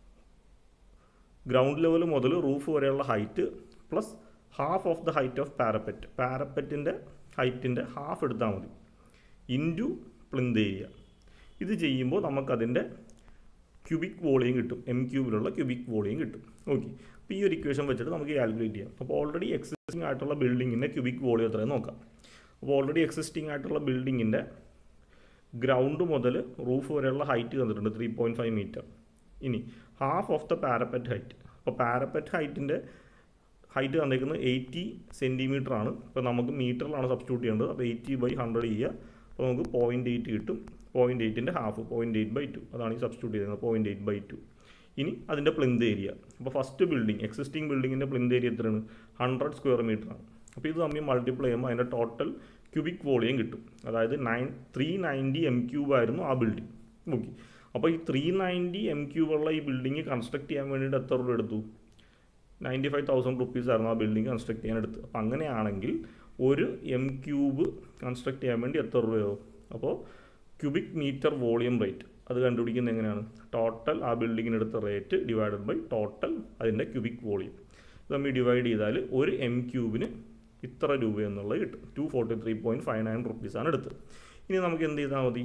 Speaker 1: ഗ്രൗണ്ട് ലെവൽ മുതൽ റൂഫ് വരെയുള്ള height plus half of the height of parapet പാരപ്പറ്റിൻ്റെ ഹൈറ്റിൻ്റെ ഹാഫ് എടുത്താൽ മതി ഇൻറ്റു പ്ലിന്ത് ഏരിയ ഇത് ചെയ്യുമ്പോൾ നമുക്കതിൻ്റെ ക്യൂബിക് വോളിയം കിട്ടും എം ക്യൂബിലുള്ള ക്യൂബിക് വോളിയം കിട്ടും ഓക്കെ അപ്പോൾ ഈ ഒരു ഇക്വേഷൻ വെച്ചിട്ട് നമുക്ക് കാൽക്കുലേറ്റ് ചെയ്യാം അപ്പോൾ ഓൾറെഡി എക്സിസ്റ്റിംഗ് ആയിട്ടുള്ള ബിൽഡിങ്ങിൻ്റെ ക്യൂബിക് വോളിയം എത്രയും നോക്കാം അപ്പോൾ ഓൾറെഡി എക്സിസ്റ്റിംഗ് ആയിട്ടുള്ള ബിൽഡിങ്ങിൻ്റെ ഗ്രൗണ്ട് മുതൽ റൂഫ് വരെയുള്ള ഹൈറ്റ് തന്നിട്ടുണ്ട് ത്രീ പോയിൻറ്റ് ഫൈവ് മീറ്റർ ഇനി half of the parapet height അപ്പോൾ പാരപ്പറ്റ് ഹൈറ്റിൻ്റെ ഹൈറ്റ് തന്നേക്കുന്നത് എയ്റ്റി സെൻറ്റിമീറ്റർ ആണ് ഇപ്പോൾ നമുക്ക് മീറ്ററിലാണ് സബ്സ്റ്റിറ്റ്യൂട്ട് ചെയ്യേണ്ടത് അപ്പോൾ എയ്റ്റി ബൈ ഹൺഡ്രഡ് ചെയ്യുക അപ്പോൾ നമുക്ക് പോയിൻറ്റ് എയ്റ്റ് കിട്ടും പോയിൻറ്റ് എയ്റ്റിൻ്റെ half point eight by two അതാണ് ഈ സബ്സ്റ്റിറ്റ്യൂട്ട് ചെയ്യുന്നത് പോയിൻറ്റ് എയ്റ്റ് ബൈ ടു ഇനി അതിൻ്റെ പ്ലിന്ത് ഏരിയ അപ്പോൾ ഫസ്റ്റ് ബിൽഡിംഗ് എക്സിസ്റ്റിംഗ് ബിൽഡിങ്ങിൻ്റെ പ്ലിന്ത് ഏരിയ എത്രയാണ് ഹൺഡ്രഡ് സ്ക്വയർ മീറ്റർ ആണ് അപ്പോൾ ഇത് തമ്മിൽ മൾട്ടിപ്ലൈ ചെയ്യുമ്പോൾ അതിൻ്റെ ടോട്ടൽ ക്യൂബിക് വോളിയം കിട്ടും അതായത് nine three ninety m cube ആയിരുന്നു ആ ബിൽഡിംഗ് ഓക്കെ അപ്പോൾ ഈ ത്രീ നയൻറ്റി എം ക്യൂബുള്ള ഈ ബിൽഡിംഗ് കൺസ്ട്രക്ട് ചെയ്യാൻ വേണ്ടിയിട്ട് എത്ര രൂപ എടുത്തു നയൻറ്റി ഫൈവ് തൗസൻഡ് റുപ്പീസ് ആയിരുന്നു ആ ബിൽഡിംഗ് കൺസ്ട്രക്ട് ചെയ്യാൻ എടുത്ത് അപ്പോൾ അങ്ങനെയാണെങ്കിൽ ഒരു എം ക്യൂബ് കൺസ്ട്രക്ട് ചെയ്യാൻ വേണ്ടി എത്ര രൂപയാവും അപ്പോൾ ക്യൂബിക് മീറ്റർ വോളിയം റേറ്റ് അത് കണ്ടുപിടിക്കുന്നത് എങ്ങനെയാണ് ടോട്ടൽ ആ ബിൽഡിങ്ങിന് എടുത്ത റേറ്റ് ഡിവൈഡഡ് ബൈ ടോട്ടൽ അതിൻ്റെ ക്യൂബിക് വോളിയം ഇത് നമ്മൾ ഡിവൈഡ് ചെയ്താൽ ഒരു എം ക്യൂബിന് ഇത്ര രൂപ എന്നുള്ളത് കിട്ടും two forty three point five nine റുപ്പീസാണ് എടുത്തത് ഇനി നമുക്ക് എന്ത് ചെയ്താൽ മതി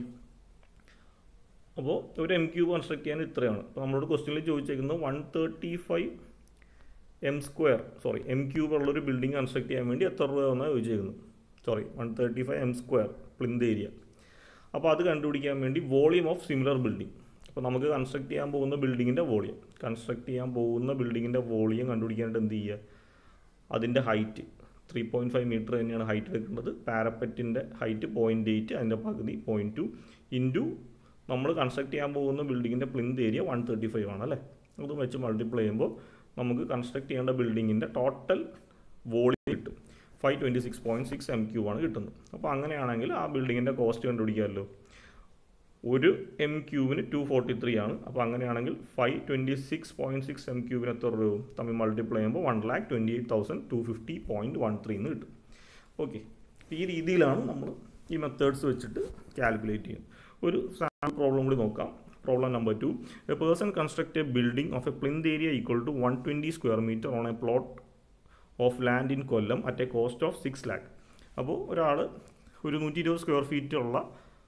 Speaker 1: അപ്പോൾ ഒരു എം ക്യൂബ് കൺസ്ട്രക്ട് ചെയ്യാൻ ഇത്രയാണ് അപ്പോൾ നമ്മളോട് ക്വസ്റ്റ്യനിൽ ചോദിച്ചേക്കുന്നത് one thirty five m square sorry m cube ഉള്ളൊരു ബിൽഡിംഗ് കൺസ്ട്രക്ട് ചെയ്യാൻ വേണ്ടി എത്ര രൂപ എന്നാണ് ചോദിച്ചേക്കുന്നത് sorry one thirty five m square plinth area അപ്പോൾ അത് കണ്ടുപിടിക്കാൻ വേണ്ടി വോളിയം ഓഫ് സിമിലർ ബിൽഡിംഗ് അപ്പോൾ നമുക്ക് കൺസ്ട്രക്ട് ചെയ്യാൻ പോകുന്ന ബിൽഡിങ്ങിൻ്റെ വോളിയം കൺസ്ട്രക്ട് ചെയ്യാൻ പോകുന്ന ബിൽഡിങ്ങിൻ്റെ വോളിയം കണ്ടുപിടിക്കാനായിട്ട് എന്ത് ചെയ്യുക അതിൻ്റെ height three point five metre തന്നെയാണ് ഹൈറ്റ് എടുക്കേണ്ടത് പാരപ്പറ്റിൻ്റെ ഹൈറ്റ് പോയിൻറ്റ് എയ്റ്റ് അതിൻ്റെ പകുതി പോയിൻറ്റ് ടു ഇൻറ്റു നമ്മൾ കൺസ്ട്രക്ട് ചെയ്യാൻ പോകുന്ന ബിൽഡിങ്ങിൻ്റെ plinth area one thirty five ആണ് അല്ലേ അത് വെച്ച് മൾട്ടിപ്ലൈ ചെയ്യുമ്പോൾ നമുക്ക് കൺസ്ട്രക്ട് ചെയ്യേണ്ട ബിൽഡിങ്ങിൻ്റെ ടോട്ടൽ വോളിയം കിട്ടും five twenty six point six m cu ആണ് കിട്ടുന്നത് അപ്പോൾ അങ്ങനെയാണെങ്കിൽ ആ ബിൽഡിങ്ങിൻ്റെ കോസ്റ്റ് കണ്ടുപിടിക്കാമല്ലോ ഒരു എം ക്യൂവിന് ടു ഫോർട്ടി ത്രീ ആണ് അപ്പോൾ അങ്ങനെയാണെങ്കിൽ five twenty six point six m ക്യൂവിന് എത്ര രൂപ തമ്മിൽ മൾട്ടിപ്ലൈ ചെയ്യുമ്പോൾ one lakh twenty eight thousand two fifty point one three എന്ന് കിട്ടും ഓക്കെ ഈ രീതിയിലാണ് നമ്മൾ ഈ മെത്തേഡ്സ് വെച്ചിട്ട് കാൽക്കുലേറ്റ് ചെയ്യുന്നത് ഒരു സാമ്പിൾ പ്രോബ്ലം കൂടി നോക്കാം problem number two a person construct a building of a plinth area equal to one twenty square metre on a plot of land in Kollam at a cost of six lakh അപ്പോൾ ഒരാൾ ഒരു നൂറ്റി ഇരുപത് സ്ക്വയർ ഫീറ്റ് ഉള്ള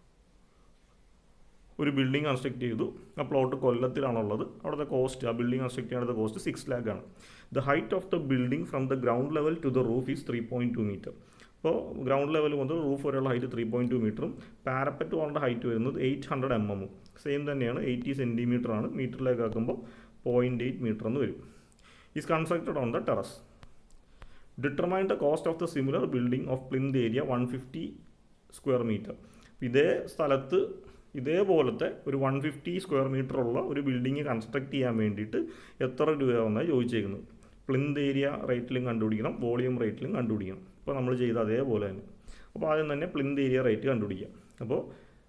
Speaker 1: ഒരു ബിൽഡിംഗ് കൺസ്ട്രക്ട് ചെയ്തു ആ പ്ലോട്ട് കൊല്ലത്തിലാണുള്ളത് അവിടുത്തെ കോസ്റ്റ് ആ ബിൽഡിംഗ് കൺസ്ട്രക്ട് ചെയ്യാനുള്ള കോസ്റ്റ് സിക്സ് ലാക്ക് ആണ് the height of the building from the ground level to the roof is three point two metre അപ്പോൾ ഗ്രൗണ്ട് ലെവൽ മുതൽ റൂഫ് വരെയുള്ള ഹൈറ്റ് ത്രീ പോയിൻറ്റ് ടു മീറ്ററും പാരപ്പറ്റ് വാളിൻ്റെ ഹൈറ്റ് വരുന്നത് എയ്റ്റ് ഹൺഡ്രഡ് എം എമ്മും സെയിം തന്നെയാണ് എയ്റ്റി സെൻറ്റിമീറ്റർ ആണ് മീറ്ററിലേക്ക് ആക്കുമ്പോൾ പോയിൻറ്റ് എയ്റ്റ് മീറ്റർ എന്ന് വരും is constructed on the terrace determine the cost of the similar building of plinth area one fifty square metre ഇതേ സ്ഥലത്ത് ഇതേപോലത്തെ ഒരു വൺ ഫിഫ്റ്റി സ്ക്വയർ മീറ്റർ ഉള്ള ഒരു ബിൽഡിംഗ് കൺസ്ട്രക്ട് ചെയ്യാൻ വേണ്ടിയിട്ട് എത്ര രൂപയാവുന്നതാണ് ചോദിച്ചേക്കുന്നത് പ്ലിന്ത് ഏരിയ റേറ്റിലും കണ്ടുപിടിക്കണം വോളിയം റേറ്റിലും കണ്ടുപിടിക്കണം അപ്പോൾ നമ്മൾ ചെയ്ത അതേപോലെ തന്നെ അപ്പോൾ ആദ്യം തന്നെ പ്ലിന്ത് ഏരിയ റേറ്റ് കണ്ടുപിടിക്കാം അപ്പോൾ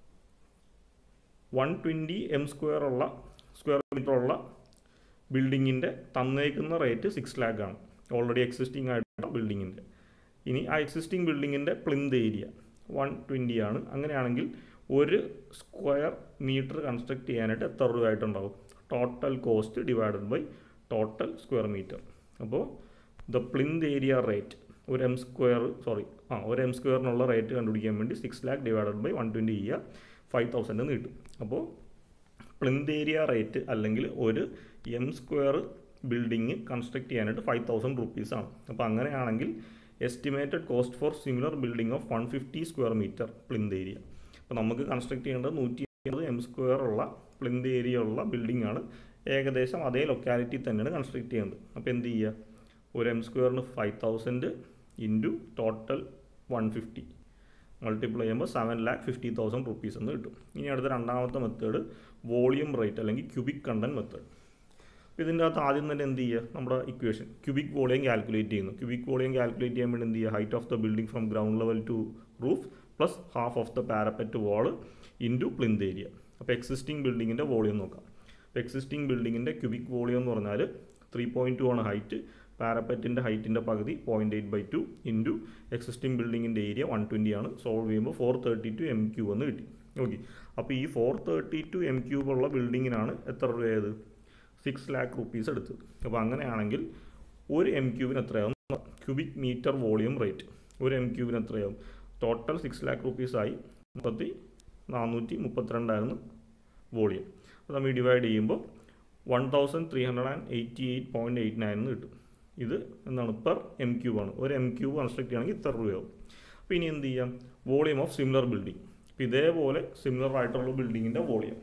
Speaker 1: വൺ ട്വൻറ്റി എം സ്ക്വയർ ഉള്ള സ്ക്വയർ മീറ്റർ ഉള്ള ബിൽഡിങ്ങിൻ്റെ തന്നേക്കുന്ന റേറ്റ് സിക്സ് ലാക്ക് ആണ് ഓൾറെഡി എക്സിസ്റ്റിംഗ് ആയിട്ടുള്ള ബിൽഡിങ്ങിൻ്റെ ഇനി ആ എക്സിസ്റ്റിംഗ് ബിൽഡിങ്ങിൻ്റെ പ്ലിന്ത് ഏരിയ വൺ ട്വൻറ്റി ആണ് അങ്ങനെയാണെങ്കിൽ ഒരു സ്ക്വയർ മീറ്റർ കൺസ്ട്രക്ട് ചെയ്യാനായിട്ട് എത്ര രൂപ ആയിട്ടുണ്ടാവും total cost divided by total square metre അപ്പോൾ ദ പ്ലിന്ത് ഏരിയ റേറ്റ് ഒരു എം സ്ക്വയർ സോറി ആ ഒരു എം സ്ക്വയറിനുള്ള റേറ്റ് കണ്ടുപിടിക്കാൻ വേണ്ടി six lakh divided by one twenty ചെയ്യുക ഫൈവ് തൗസൻഡ് എന്ന് കിട്ടും അപ്പോൾ പ്ലിന്ത് ഏരിയ റേറ്റ് അല്ലെങ്കിൽ ഒരു എം സ്ക്വയർ ബിൽഡിങ് കൺസ്ട്രക്ട് ചെയ്യാനായിട്ട് ഫൈവ് തൗസൻഡ് റുപ്പീസാണ് അപ്പോൾ അങ്ങനെയാണെങ്കിൽ estimated cost for similar building of one fifty square metre plinth area അപ്പോൾ നമുക്ക് കൺസ്ട്രക്ട് ചെയ്യേണ്ടത് നൂറ്റി അമ്പത് എം സ്ക്വയർ ഉള്ള പ്ലിന്ത് ഏരിയ ഉള്ള ബിൽഡിംഗ് ആണ് ഏകദേശം അതേ ലൊക്കാലിറ്റി തന്നെയാണ് കൺസ്ട്രക്ട് ചെയ്യുന്നത് അപ്പോൾ എന്ത് ചെയ്യുക ഒരു എം സ്ക്വയറിന് five thousand into total one fifty multiply ചെയ്യുമ്പോൾ seven lakh fifty thousand rupees എന്ന് കിട്ടും ഇനി അടുത്ത രണ്ടാമത്തെ മെത്തേഡ് വോളിയം റേറ്റ് അല്ലെങ്കിൽ ക്യൂബിക് കണ്ടന്റ് മെത്തേഡ് അപ്പോൾ ഇതിൻ്റെ അകത്ത് ആദ്യം തന്നെ എന്ത് ചെയ്യുക നമ്മുടെ ഇക്വേഷൻ ക്യൂബിക് വോളിയം കാൽക്കുലേറ്റ് ചെയ്യുന്നു ക്യൂബിക് വോളിയം കാൽക്കുലേറ്റ് ചെയ്യാൻ വേണ്ടി എന്ത് ചെയ്യുക height of the building from ground level to roof plus half of the parapet wall into plinth area അപ്പോൾ എക്സിസ്റ്റിംഗ് ബിൽഡിങ്ങിൻ്റെ വോളിയം നോക്കാം അപ്പോൾ എക്സിസ്റ്റിംഗ് ബിൽഡിങ്ങിൻ്റെ ക്യൂബിക് വോളിയം എന്ന് പറഞ്ഞാൽ ത്രീ പോയിൻറ്റ് ടു ആണ് ഹൈറ്റ് പാരപ്പറ്റിൻ്റെ ഹൈറ്റിൻ്റെ പകുതി point eight by two into existing ബിൽഡിങ്ങിൻ്റെ ഏരിയ വൺ ട്വൻറ്റി ആണ് സോൾവ് ചെയ്യുമ്പോൾ four thirty two m cube എന്ന് കിട്ടി ഓക്കെ അപ്പോൾ ഈ four thirty two m cube ഉള്ള ബിൽഡിങ്ങിനാണ് എത്ര രൂപയായത് സിക്സ് ലാക്ക് റുപ്പീസ് എടുത്തത് അപ്പോൾ അങ്ങനെയാണെങ്കിൽ ഒരു എം ക്യൂബിന് എത്രയാവും ക്യൂബിക് മീറ്റർ വോളിയം റേറ്റ് ഒരു എം ക്യൂബിന് എത്രയാവും ടോട്ടൽ സിക്സ് ലാക്ക് റുപ്പീസായി മുപ്പത്തി നാനൂറ്റി മുപ്പത്തിരണ്ടായിരുന്നു വോളിയം അപ്പോൾ നമ്മൾ ഡിവൈഡ് ചെയ്യുമ്പോൾ one thousand three hundred and eighty eight point eight nine എന്ന് കിട്ടും ഇത് എന്താണ് പെർ എം ക്യൂബ് ആണ് ഒരു എം ക്യൂബ് കൺസ്ട്രക്ട് ചെയ്യണമെങ്കിൽ ഇത്ര രൂപയാവും അപ്പോൾ ഇനി എന്ത് ചെയ്യാം വോളിയം ഓഫ് സിമിലർ ബിൽഡിംഗ് അപ്പോൾ ഇതേപോലെ സിമിലർ ആയിട്ടുള്ള ബിൽഡിങ്ങിൻ്റെ വോളിയം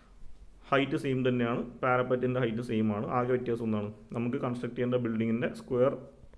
Speaker 1: ഹൈറ്റ് സെയിം തന്നെയാണ് പാരപ്പറ്റിൻ്റെ ഹൈറ്റ് സെയിം ആണ് ആകെ വ്യത്യാസം ഒന്നാണ് നമുക്ക് കൺസ്ട്രക്ട് ചെയ്യേണ്ട ബിൽഡിങ്ങിൻ്റെ സ്ക്വയർ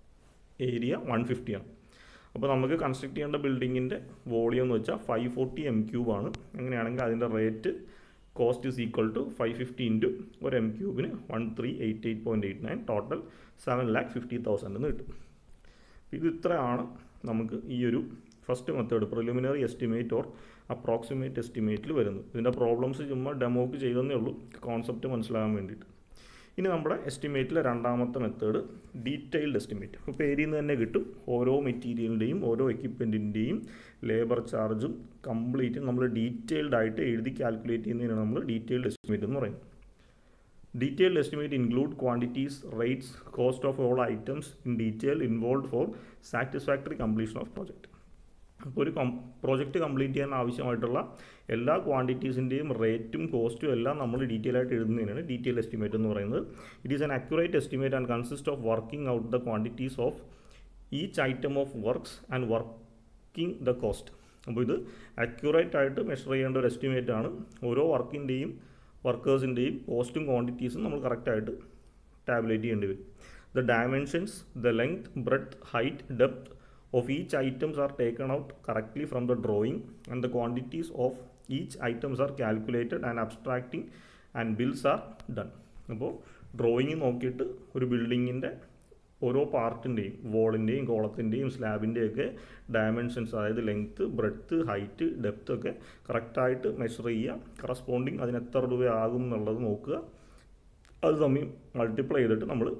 Speaker 1: ഏരിയ വൺ ഫിഫ്റ്റി ആണ് അപ്പോൾ നമുക്ക് കൺസ്ട്രക്ട് ചെയ്യേണ്ട ബിൽഡിങ്ങിൻ്റെ വോളിയം എന്ന് വെച്ചാൽ ഫൈവ് ഫോർട്ടി എം ക്യൂബ് ആണ് അങ്ങനെയാണെങ്കിൽ അതിൻ്റെ rate cost is equal to five fifty into ഒരു എം ക്യൂബിന് one three eight eight point eight nine total seven lakh fifty thousand എന്ന് കിട്ടും ഇത് ഇത്രയാണ് നമുക്ക് ഈ ഒരു first method preliminary estimate or approximate എസ്റ്റിമേറ്റിൽ വരുന്നത് ഇതിൻ്റെ പ്രോബ്ലംസ് ചുമ്മാ ഡെമോക്ക് ചെയ്തെന്നേ ഉള്ളൂ കോൺസെപ്റ്റ് മനസ്സിലാകാൻ വേണ്ടിയിട്ട് ഇനി നമ്മുടെ എസ്റ്റിമേറ്റിലെ രണ്ടാമത്തെ മെത്തേഡ് ഡീറ്റെയിൽഡ് എസ്റ്റിമേറ്റ് ഇപ്പോൾ പേരിൽ നിന്ന് തന്നെ കിട്ടും ഓരോ മെറ്റീരിയലിൻ്റെയും ഓരോ എക്യുപ്മെൻറ്റിൻ്റെയും ലേബർ ചാർജും കംപ്ലീറ്റ് നമ്മൾ ഡീറ്റെയിൽഡ് ആയിട്ട് എഴുതി കാൽക്കുലേറ്റ് ചെയ്യുന്നതിനാണ് നമ്മൾ ഡീറ്റെയിൽഡ് എസ്റ്റിമേറ്റ് എന്ന് പറയുന്നത് detailed estimate include quantities rates cost of all items in detail involve for satisfactory completion of project അപ്പോൾ ഒരു കം പ്രോജക്റ്റ് കംപ്ലീറ്റ് ചെയ്യാൻ ആവശ്യമായിട്ടുള്ള എല്ലാ ക്വാണ്ടിറ്റീസിൻ്റെയും റേറ്റും കോസ്റ്റും എല്ലാം നമ്മൾ ഡീറ്റെയിൽ ആയിട്ട് എഴുതുന്നതിനാണ് ഡീറ്റെയിൽ എസ്റ്റിമേറ്റ് എന്ന് പറയുന്നത് it is an accurate estimate and consist of working out the quantities of each item of works and working the cost അപ്പോൾ ഇത് അക്യുറേറ്റ് ആയിട്ട് മെഷർ ചെയ്യേണ്ട ഒരു എസ്റ്റിമേറ്റ് ആണ് ഓരോ വർക്കിൻ്റെയും വർക്കേഴ്സിൻ്റെയും കോസ്റ്റും ക്വാണ്ടിറ്റീസും നമ്മൾ കറക്റ്റായിട്ട് ടാബുലേറ്റ് ചെയ്യേണ്ടി വരും the dimensions the length breadth height depth of each items are taken out correctly from the drawing and the quantities of each items are calculated and abstracting and bills are done അപ്പോൾ ഡ്രോയിങ് നോക്കിയിട്ട് ഒരു ബിൽഡിങ്ങിൻ്റെ ഓരോ പാർട്ടിൻ്റെയും വോളിൻ്റെയും കോളത്തിൻ്റെയും സ്ലാബിൻ്റെയൊക്കെ ഡയമെൻഷൻസ് അതായത് ലെങ്ത്ത് ബ്രെഡ്ത്ത് ഹൈറ്റ് ഡെപ്ത് ഒക്കെ കറക്റ്റായിട്ട് മെഷർ ചെയ്യുക കറസ്പോണ്ടിങ് അതിന് എത്ര രൂപയാകും എന്നുള്ളത് നോക്കുക അത് തമ്മിൽ മൾട്ടിപ്ലൈ ചെയ്തിട്ട് നമ്മൾ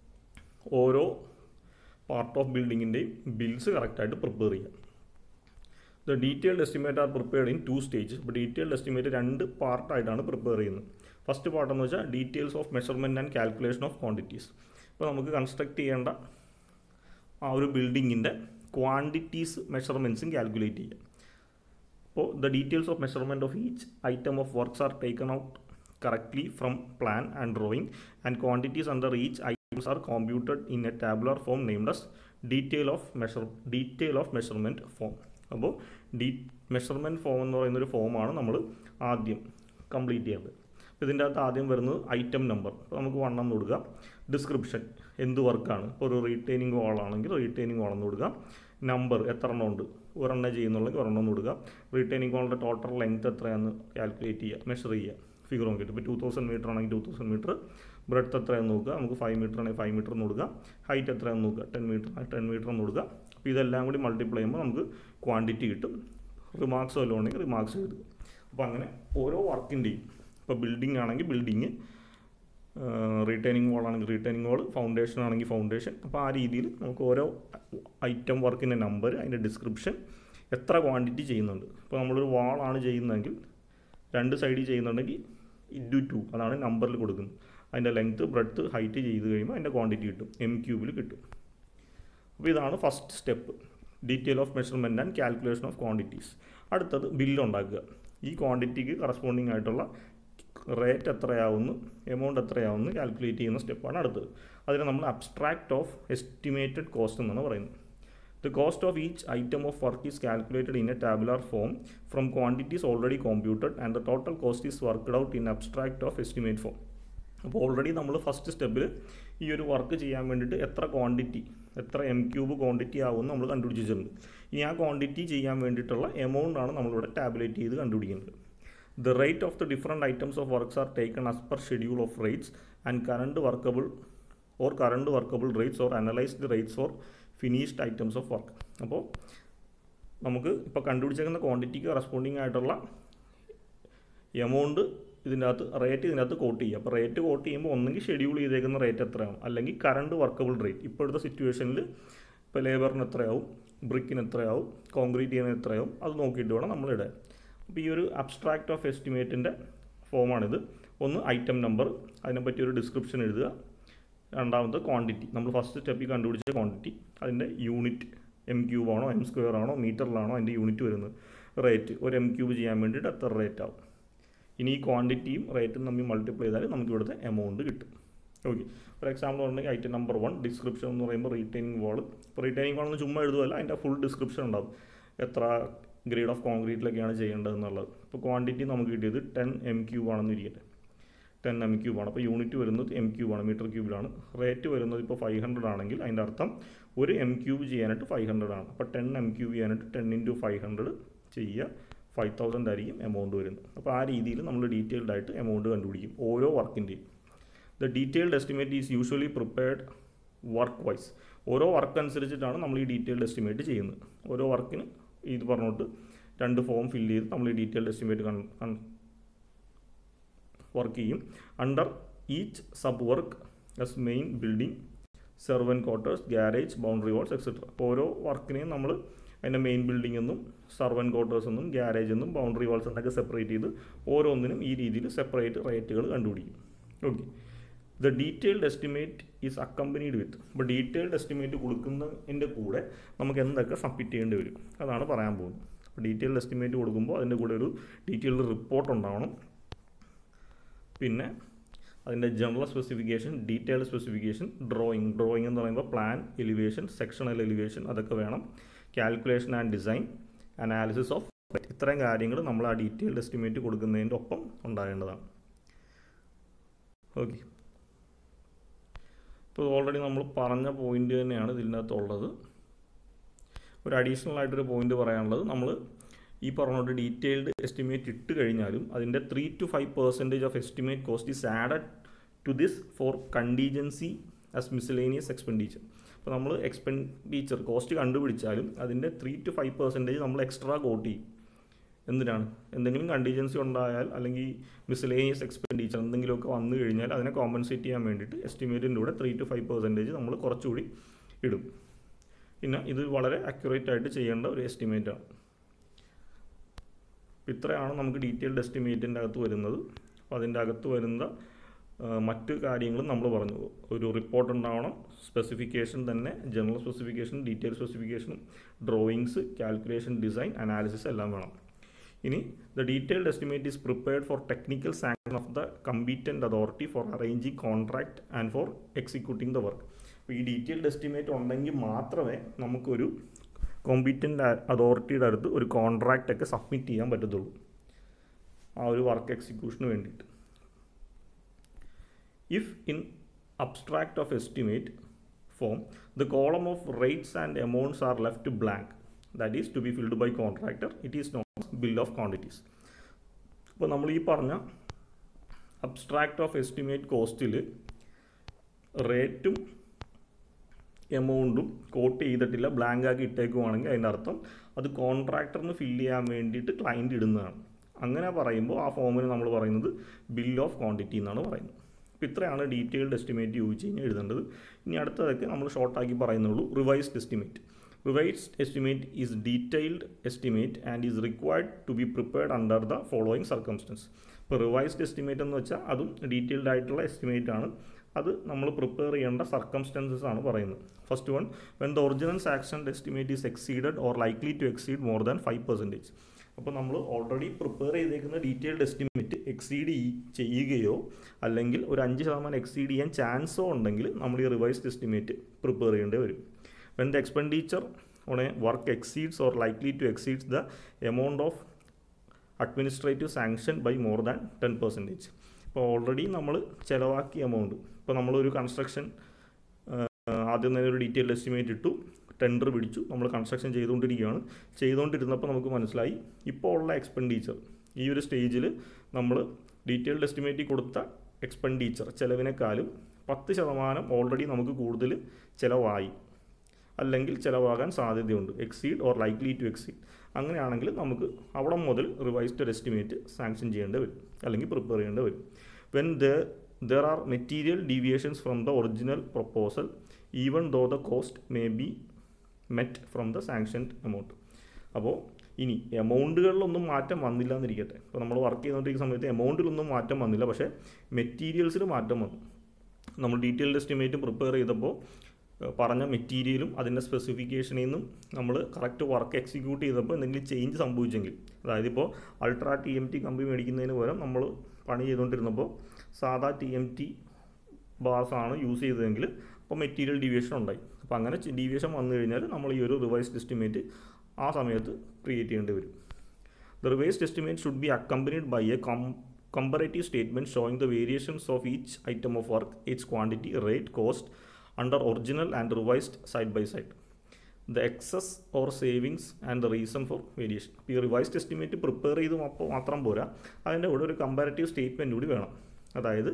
Speaker 1: ഓരോ പാർട്ട് ഓഫ് ബിൽഡിങ്ങിൻ്റെയും ബിൽസ് കറക്റ്റായിട്ട് പ്രിപ്പയർ ചെയ്യാം the detailed estimate are prepared in two stage ഇപ്പോൾ ഡീറ്റെയിൽഡ് എസ്റ്റിമേറ്റ് രണ്ട് പാർട്ടായിട്ടാണ് പ്രിപ്പയർ ചെയ്യുന്നത് ഫസ്റ്റ് പാർട്ട് എന്ന് വെച്ചാൽ details of measurement and calculation of quantities ഇപ്പോൾ നമുക്ക് കൺസ്ട്രക്ട് ചെയ്യേണ്ട ആ ഒരു ബിൽഡിങ്ങിൻ്റെ ക്വാണ്ടിറ്റീസ് മെഷർമെൻറ്റ്സും കാൽക്കുലേറ്റ് ചെയ്യാം അപ്പോൾ the details of measurement of each item of works are taken out correctly from plan and drawing and quantities under each items are computed in a tabular form named as detail of measure detail of measurement form അപ്പോൾ ഡീ മെഷർമെൻറ്റ് ഫോം എന്ന് പറയുന്ന ഒരു ഫോമാണ് നമ്മൾ ആദ്യം കംപ്ലീറ്റ് ചെയ്യേണ്ടത് അപ്പോൾ ഇതിൻ്റെ അകത്ത് ആദ്യം വരുന്നത് ഐറ്റം നമ്പർ അപ്പോൾ നമുക്ക് വണ്ണം കൊടുക്കുക ഡിസ്ക്രിപ്ഷൻ എന്ത് വർക്കാണ് ഇപ്പോൾ ഒരു റീറ്റെയിനിങ് വാളാണെങ്കിൽ റീറ്റെയിനിങ് വാളെന്ന് കൊടുക്കുക നമ്പർ എത്ര എണ്ണം ഉണ്ട് ഒരെണ്ണം ചെയ്യുന്നുള്ളെങ്കിൽ ഒരെണ്ണം കൊടുക്കുക റീറ്റൈനിങ് കോളിൻ്റെ ടോട്ടൽ ലെങ്ത് എത്രയാണെന്ന് കാൽക്കുലേറ്റ് ചെയ്യുക മെഷർ ചെയ്യുക ഫിഗർ നോക്കിയിട്ട് ഇപ്പോൾ ടു തൗസൻഡ് മീറ്റർ ആണെങ്കിൽ ടു തൗസൻഡ് മീറ്റർ ബ്രെഡ്ത്ത് എത്രയാണെന്ന് നോക്കുക നമുക്ക് ഫൈവ് മീറ്റർ ആണെങ്കിൽ ഫൈവ് മീറ്റർ എന്ന് കൊടുക്കുക ഹൈറ്റ് എത്രയാണെന്ന് നോക്കുക ടെൻ മീറ്റർ ആണെങ്കിൽ ടെൻ മീറ്റർ എന്ന് കൊടുക്കുക അപ്പോൾ ഇതെല്ലാം കൂടി മൾട്ടിപ്ലൈ ചെയ്യുമ്പോൾ നമുക്ക് ക്വാണ്ടിറ്റി കിട്ടും റിമാർക്സ് വല്ലതും ഉണ്ടെങ്കിൽ റിമാർക്സ് എഴുതുക അപ്പോൾ അങ്ങനെ ഓരോ വർക്കിൻ്റെയും ഇപ്പോൾ ബിൽഡിംഗ് ആണെങ്കിൽ ബിൽഡിങ് റീറ്റൈനിങ് വാൾ ആണെങ്കിൽ റീറ്റൈനിങ് വാൾ ഫൗണ്ടേഷൻ ആണെങ്കിൽ ഫൗണ്ടേഷൻ അപ്പോൾ ആ രീതിയിൽ നമുക്ക് ഓരോ ഐറ്റം വർക്കിൻ്റെ നമ്പർ അതിൻ്റെ ഡിസ്ക്രിപ്ഷൻ എത്ര ക്വാണ്ടിറ്റി ചെയ്യുന്നുണ്ട് ഇപ്പോൾ നമ്മളൊരു വാളാണ് ചെയ്യുന്നതെങ്കിൽ രണ്ട് സൈഡിൽ ചെയ്യുന്നുണ്ടെങ്കിൽ ഇൻറ്റു ടു അതാണ് നമ്പറിൽ കൊടുക്കുന്നത് അതിൻ്റെ ലെങ്ത്ത് ബ്രെഡ്ത്ത് ഹൈറ്റ് ചെയ്ത് കഴിയുമ്പോൾ അതിൻ്റെ ക്വാണ്ടിറ്റി കിട്ടും എം ക്യൂബിൽ കിട്ടും അപ്പോൾ ഇതാണ് first step detail of measurement and calculation of quantities അടുത്തത് ബില്ല് ഉണ്ടാക്കുക ഈ ക്വാണ്ടിറ്റിക്ക് കറസ്പോണ്ടിങ് ആയിട്ടുള്ള റേറ്റ് എത്രയാവുന്നു എമൗണ്ട് എത്രയാവുന്നു കാൽക്കുലേറ്റ് ചെയ്യുന്ന സ്റ്റെപ്പാണ് അടുത്തത് അതിന് നമ്മൾ അബ്സ്ട്രാക്ട് ഓഫ് എസ്റ്റിമേറ്റഡ് കോസ്റ്റ് എന്നാണ് പറയുന്നത് the cost of each item of work is calculated in a tabular form from quantities already computed and the total cost is worked out in abstract of estimate form അപ്പോൾ ഓൾറെഡി നമ്മൾ ഫസ്റ്റ് സ്റ്റെപ്പിൽ ഈ ഒരു വർക്ക് ചെയ്യാൻ വേണ്ടിയിട്ട് എത്ര ക്വാണ്ടിറ്റി എത്ര എം ക്യൂബ് ക്വാണ്ടിറ്റി ആവുമെന്ന് നമ്മൾ കണ്ടുപിടിച്ചിട്ടുണ്ട് ഇനി ആ ക്വാണ്ടിറ്റി ചെയ്യാൻ വേണ്ടിയിട്ടുള്ള എമൗണ്ട് ആണ് നമ്മളിവിടെ ടാബുലേറ്റ് ചെയ്ത് കണ്ടുപിടിക്കുന്നത് the rate of the different items of works are taken as per schedule of rates and current workable or current workable rates or analysed rates for finished items of work അപ്പോൾ നമുക്ക് ഇപ്പോൾ കണ്ടുപിടിച്ചേക്കുന്ന ക്വാണ്ടിറ്റിക്ക് കറസ്പോണ്ടിങ് ആയിട്ടുള്ള എമൗണ്ട് ഇതിൻ്റെ അകത്ത് റേറ്റ് ഇതിൻ്റെ അകത്ത് കോട്ട് ചെയ്യുക അപ്പോൾ റേറ്റ് കോട്ട് ചെയ്യുമ്പോൾ ഒന്നെങ്കിൽ ഷെഡ്യൂൾ ചെയ്തേക്കുന്ന റേറ്റ് എത്രയാവും അല്ലെങ്കിൽ കറണ്ട് വർക്കബിൾ റേറ്റ് ഇപ്പോഴത്തെ സിറ്റുവേഷനിൽ ഇപ്പോൾ ലേബറിന് എത്രയാവും ബ്രിക്കിന് എത്രയാവും കോൺക്രീറ്റ് ചെയ്യുന്നതിന് എത്രയാവും അത് നോക്കിയിട്ട് വേണം നമ്മൾ ഇടാൻ അപ്പോൾ ഈ ഒരു അബ്സ്ട്രാക്ട് ഓഫ് എസ്റ്റിമേറ്റിൻ്റെ ഫോമാണിത് ഒന്ന് ഐറ്റം നമ്പർ അതിനെപ്പറ്റി ഒരു ഡിസ്ക്രിപ്ഷൻ എഴുതുക രണ്ടാമത് ക്വാണ്ടിറ്റി നമ്മൾ ഫസ്റ്റ് സ്റ്റെപ്പിൽ കണ്ടുപിടിച്ച ക്വാണ്ടിറ്റി അതിൻ്റെ യൂണിറ്റ് എം ക്യൂബ് ആണോ എം സ്ക്വയർ ആണോ മീറ്ററിലാണോ അതിൻ്റെ യൂണിറ്റ് വരുന്നത് റേറ്റ് ഒരു എം ക്യൂബ് ചെയ്യാൻ വേണ്ടിയിട്ട് എത്ര റേറ്റ് ആവും ഇനി ഈ ക്വാണ്ടിറ്റിയും റേറ്റും തമ്മിൽ മൾട്ടിപ്ലൈ ചെയ്താൽ നമുക്ക് ഇവിടുത്തെ എമൗണ്ട് കിട്ടും ഓക്കെ ഫോർ എക്സാമ്പിൾ പറഞ്ഞെങ്കിൽ ഐറ്റം നമ്പർ വൺ ഡിസ്ക്രിപ്ഷൻ എന്ന് പറയുമ്പോൾ റീറ്റൈനിങ് വാൾ ഇപ്പോൾ റീറ്റൈനിങ് വാൾ എന്ന് ചുമ്മാ എഴുതുമല്ല അതിൻ്റെ ഫുൾ ഡിസ്ക്രിപ്ഷൻ ഉണ്ടാവും എത്ര ഗ്രേഡ് ഓഫ് കോൺക്രീറ്റിലൊക്കെയാണ് ചെയ്യേണ്ടത് എന്നുള്ളത് ഇപ്പോൾ ക്വാണ്ടിറ്റി നമുക്ക് കിട്ടിയത് ടെൻ എം ക്യൂബ് ആണെന്ന് ഇരിക്കട്ടെ ടെൻ എം ക്യൂബ് ആണ് അപ്പോൾ യൂണിറ്റ് വരുന്നത് എം ക്യൂബ് ആണ് മീറ്റർ ക്യൂബിലാണ് റേറ്റ് വരുന്നത് ഇപ്പോൾ ഫൈവ് ഹൺഡ്രഡ് ആണെങ്കിൽ അതിൻ്റെ അർത്ഥം ഒരു എം ക്യൂബ് ചെയ്യാനായിട്ട് ഫൈവ് ഹൺഡ്രഡ് ആണ് അപ്പോൾ ടെൻ എം ക്യൂബ് ചെയ്യാനായിട്ട് ടെൻ ഇൻറ്റു ഫൈവ് ഹൺഡ്രഡ് ചെയ്യുക ഫൈവ് തൗസൻഡ് ആയിരിക്കും എമൗണ്ട് വരുന്നത് അപ്പോൾ ആ രീതിയിൽ നമ്മൾ ഡീറ്റെയിൽഡ് ആയിട്ട് എമൗണ്ട് കണ്ടുപിടിക്കും ഓരോ വർക്കിൻ്റെയും the detailed estimate is usually prepared work wise ഓരോ വർക്ക് അനുസരിച്ചിട്ടാണ് നമ്മൾ ഈ ഡീറ്റെയിൽഡ് എസ്റ്റിമേറ്റ് ചെയ്യുന്നത് ഓരോ വർക്കിന് ഇത് പറഞ്ഞിട്ട് രണ്ട് ഫോം ഫില്ല് ചെയ്ത് നമ്മൾ ഈ ഡീറ്റെയിൽഡ് എസ്റ്റിമേറ്റ് കൺ വർക്ക് ചെയ്യും under each sub work as main building servant quarters garage boundary walls etcetera അപ്പോൾ ഓരോ വർക്കിനെയും നമ്മൾ അതിൻ്റെ മെയിൻ ബിൽഡിംഗ് എന്നും സർവൻ ക്വാർട്ടേഴ്സ് എന്നും ഗ്യാരേജ് എന്നും ബൗണ്ടറി വാൾസ് എന്നൊക്കെ സെപ്പറേറ്റ് ചെയ്ത് ഓരോന്നിനും ഈ രീതിയിൽ സെപ്പറേറ്റ് റേറ്റുകൾ കണ്ടുപിടിക്കും okay the detailed estimate is accompanied with അപ്പോൾ ഡീറ്റെയിൽഡ് എസ്റ്റിമേറ്റ് കൊടുക്കുന്നതിൻ്റെ കൂടെ നമുക്ക് എന്തൊക്കെ സബ്മിറ്റ് ചെയ്യേണ്ടി വരും അതാണ് പറയാൻ പോകുന്നത് അപ്പോൾ ഡീറ്റെയിൽഡ് എസ്റ്റിമേറ്റ് കൊടുക്കുമ്പോൾ അതിൻ്റെ കൂടെ ഒരു ഡീറ്റെയിൽഡ് റിപ്പോർട്ട് ഉണ്ടാവണം പിന്നെ അതിൻ്റെ general specification detailed specification drawing drawing എന്ന് പറയുമ്പോൾ പ്ലാൻ എലിവേഷൻ സെക്ഷണൽ എലിവേഷൻ അതൊക്കെ വേണം calculation and design analysis of ഇത്രയും കാര്യങ്ങൾ നമ്മൾ ആ ഡീറ്റെയിൽഡ് എസ്റ്റിമേറ്റ് കൊടുക്കുന്നതിൻ്റെ ഒപ്പം ഉണ്ടാകേണ്ടതാണ് ഓക്കെ ഇപ്പോൾ ഓൾറെഡി നമ്മൾ പറഞ്ഞ പോയിന്റ് തന്നെയാണ് ഇതിനകത്തുള്ളത് ഒരു അഡീഷണൽ ആയിട്ടൊരു പോയിന്റ് പറയാനുള്ളത് നമ്മൾ ഈ പറഞ്ഞോട്ട് ഡീറ്റെയിൽഡ് എസ്റ്റിമേറ്റ് ഇട്ട് കഴിഞ്ഞാലും അതിൻ്റെ three to five percentage of estimate cost is added to this for contingency as miscellaneous expenditure അപ്പോൾ നമ്മൾ എക്സ്പെൻഡിച്ചർ കോസ്റ്റ് കണ്ടുപിടിച്ചാലും അതിൻ്റെ ത്രീ ടു ഫൈവ് പെർസെൻറ്റേജ് നമ്മൾ എക്സ്ട്രാ കോട്ട് ചെയ്യും എന്തിനാണ് എന്തെങ്കിലും കണ്ടീജൻസി ഉണ്ടായാൽ അല്ലെങ്കിൽ മിസലേനിയസ് എക്സ്പെൻഡിച്ചർ എന്തെങ്കിലുമൊക്കെ വന്നു കഴിഞ്ഞാൽ അതിനെ കോമ്പൻസേറ്റ് ചെയ്യാൻ വേണ്ടിയിട്ട് എസ്റ്റിമേറ്റിൻ്റെ കൂടെ ത്രീ ടു ഫൈവ് പെർസെൻറ്റേജ് നമ്മൾ കുറച്ചുകൂടി ഇടും പിന്നെ ഇത് വളരെ അക്യുറേറ്റ് ആയിട്ട് ചെയ്യേണ്ട ഒരു എസ്റ്റിമേറ്റ് ആണ് ഇത്രയാണ് നമുക്ക് ഡീറ്റെയിൽഡ് എസ്റ്റിമേറ്റിൻ്റെ അകത്ത് വരുന്നത് അപ്പോൾ അതിൻ്റെ അകത്ത് വരുന്ന മറ്റ് കാര്യങ്ങളും നമ്മൾ പറഞ്ഞു ഒരു റിപ്പോർട്ട് ഉണ്ടാവണം സ്പെസിഫിക്കേഷൻ തന്നെ general specification detail specification drawings calculation design analysis എല്ലാം വേണം ഇനി the detailed estimate is prepared for technical sanction of the competent authority for arranging contract and for executing the work അപ്പോൾ ഈ ഡീറ്റെയിൽഡ് എസ്റ്റിമേറ്റ് ഉണ്ടെങ്കിൽ മാത്രമേ നമുക്കൊരു കോമ്പീറ്റൻ്റ് അതോറിറ്റിയുടെ അടുത്ത് ഒരു കോൺട്രാക്റ്റ് ഒക്കെ സബ്മിറ്റ് ചെയ്യാൻ പറ്റത്തുള്ളൂ ആ ഒരു വർക്ക് എക്സിക്യൂഷന് വേണ്ടിയിട്ട് if in abstract of estimate form, the column of rates and amounts are left blank. That is to be filled by contractor. It is known as bill of quantities. അപ്പോൾ നമ്മൾ ഈ പറഞ്ഞ അബ്സ്ട്രാക്ട് ഓഫ് എസ്റ്റിമേറ്റ് കോസ്റ്റിൽ റേറ്റും എമൗണ്ടും കോട്ട് ചെയ്തിട്ടില്ല ബ്ലാങ്ക് ആക്കി ഇട്ടേക്കുവാണെങ്കിൽ അതിൻ്റെ അർത്ഥം അത് കോൺട്രാക്ടറിന് ഫില്ല് ചെയ്യാൻ വേണ്ടിയിട്ട് ക്ലയൻറ്റ് ഇടുന്നതാണ് അങ്ങനെ പറയുമ്പോൾ ആ ഫോമിന് നമ്മൾ പറയുന്നത് ബിൽ ഓഫ് ക്വാണ്ടിറ്റി എന്നാണ് പറയുന്നത് അപ്പോൾ ഇത്രയാണ് ഡീറ്റെയിൽഡ് എസ്റ്റിമേറ്റ് യൂസ് കഴിഞ്ഞാൽ എഴുതേണ്ടത് ഇനി അടുത്തതൊക്കെ നമ്മൾ ഷോർട്ടാക്കി പറയുന്നുള്ളൂ revised estimate revised estimate is detailed estimate and is required to be prepared under the following circumstances ഇപ്പോൾ റിവൈസ്ഡ് എസ്റ്റിമേറ്റ് എന്ന് വെച്ചാൽ അതും ഡീറ്റെയിൽഡ് ആയിട്ടുള്ള എസ്റ്റിമേറ്റ് ആണ് അത് നമ്മൾ പ്രിപ്പയർ ചെയ്യേണ്ട സർക്കംസ്റ്റൻസസ് ആണ് പറയുന്നത് first one when the original sanction estimate is exceeded or likely to exceed more than five percentage അപ്പോൾ നമ്മൾ ഓൾറെഡി പ്രിപ്പയർ ചെയ്തേക്കുന്ന ഡീറ്റെയിൽഡ് എസ്റ്റിമേറ്റ് എക്സീഡ് ചെയ്യുകയോ അല്ലെങ്കിൽ ഒരു അഞ്ച് ശതമാനം എക്സീഡ് ചെയ്യാൻ ചാൻസോ ഉണ്ടെങ്കിൽ നമ്മൾ ഈ റിവൈസ്ഡ് എസ്റ്റിമേറ്റ് പ്രിപ്പയർ ചെയ്യേണ്ടി വരും when the expenditure on a work exceeds or likely to exceeds the amount of administrative sanction by more than ten percentage ഇപ്പോൾ ഓൾറെഡി നമ്മൾ ചിലവാക്കിയ എമൗണ്ട് ഇപ്പോൾ നമ്മളൊരു കൺസ്ട്രക്ഷൻ ആദ്യം തന്നെ ഒരു ഡീറ്റെയിൽഡ് എസ്റ്റിമേറ്റ് ഇട്ടു ടെൻഡർ പിടിച്ചു നമ്മൾ കൺസ്ട്രക്ഷൻ ചെയ്തുകൊണ്ടിരിക്കുകയാണ് ചെയ്തുകൊണ്ടിരുന്നപ്പോൾ നമുക്ക് മനസ്സിലായി ഇപ്പോൾ ഉള്ള എക്സ്പെൻഡിച്ചർ ഈ ഒരു സ്റ്റേജിൽ നമ്മൾ ഡീറ്റെയിൽഡ് എസ്റ്റിമേറ്റ് കൊടുത്ത എക്സ്പെൻഡിച്ചർ ചിലവിനേക്കാളും പത്ത് ശതമാനം ഓൾറെഡി നമുക്ക് കൂടുതൽ ചിലവായി അല്ലെങ്കിൽ ചിലവാകാൻ സാധ്യതയുണ്ട് exceed or likely to exceed അങ്ങനെയാണെങ്കിൽ നമുക്ക് അവിടെ മുതൽ റിവൈസ്ഡ് എസ്റ്റിമേറ്റ് സാങ്ഷൻ ചെയ്യേണ്ടി വരും അല്ലെങ്കിൽ പ്രിപ്പയർ ചെയ്യേണ്ടി വരും when the there are material deviations from the original proposal even though the cost may be met from the sanctioned amount അപ്പോൾ ഇനി എമൗണ്ടുകളിലൊന്നും മാറ്റം വന്നില്ല എന്നിരിക്കട്ടെ ഇപ്പോൾ നമ്മൾ വർക്ക് ചെയ്തുകൊണ്ടിരിക്കുന്ന സമയത്ത് എമൗണ്ടിലൊന്നും മാറ്റം വന്നില്ല പക്ഷേ മെറ്റീരിയൽസിൽ മാറ്റം വന്നു നമ്മൾ ഡീറ്റെയിൽഡ് എസ്റ്റിമേറ്റ് പ്രിപ്പയർ ചെയ്തപ്പോൾ പറഞ്ഞ മെറ്റീരിയലും അതിൻ്റെ സ്പെസിഫിക്കേഷനിൽ നിന്നും നമ്മൾ കറക്റ്റ് വർക്ക് എക്സിക്യൂട്ട് ചെയ്തപ്പോൾ എന്തെങ്കിലും ചേഞ്ച് സംഭവിച്ചെങ്കിൽ അതായത് ഇപ്പോൾ അൾട്രാ ടി എം ടി കമ്പി മേടിക്കുന്നതിന് പകരം നമ്മൾ പണി ചെയ്തുകൊണ്ടിരുന്നപ്പോൾ സാധാ ടി എം ടി ബാർസ് ആണ് യൂസ് ചെയ്തതെങ്കിൽ അപ്പോൾ മെറ്റീരിയൽ ഡീവിയേഷൻ ഉണ്ടായി അപ്പോൾ അങ്ങനെ ഡീവിയേഷൻ വന്നു കഴിഞ്ഞാൽ നമ്മൾ ഈ ഒരു റിവൈസ്ഡ് എസ്റ്റിമേറ്റ് ആ സമയത്ത് ക്രിയേറ്റ് ചെയ്യേണ്ടി വരും the revised estimate should be accompanied by a കം comparative statement showing the variations of each item of work, its quantity, rate, cost under original and revised side by side. The excess or savings and the reason for variation. ഇപ്പോൾ ഈ റിവൈസ്ഡ് എസ്റ്റിമേറ്റ് പ്രിപ്പയർ ചെയ്ത് അപ്പോൾ മാത്രം പോരാ അതിൻ്റെ കൂടെ ഒരു കമ്പാരറ്റീവ് സ്റ്റേറ്റ്മെൻറ്റ് കൂടി വേണം അതായത്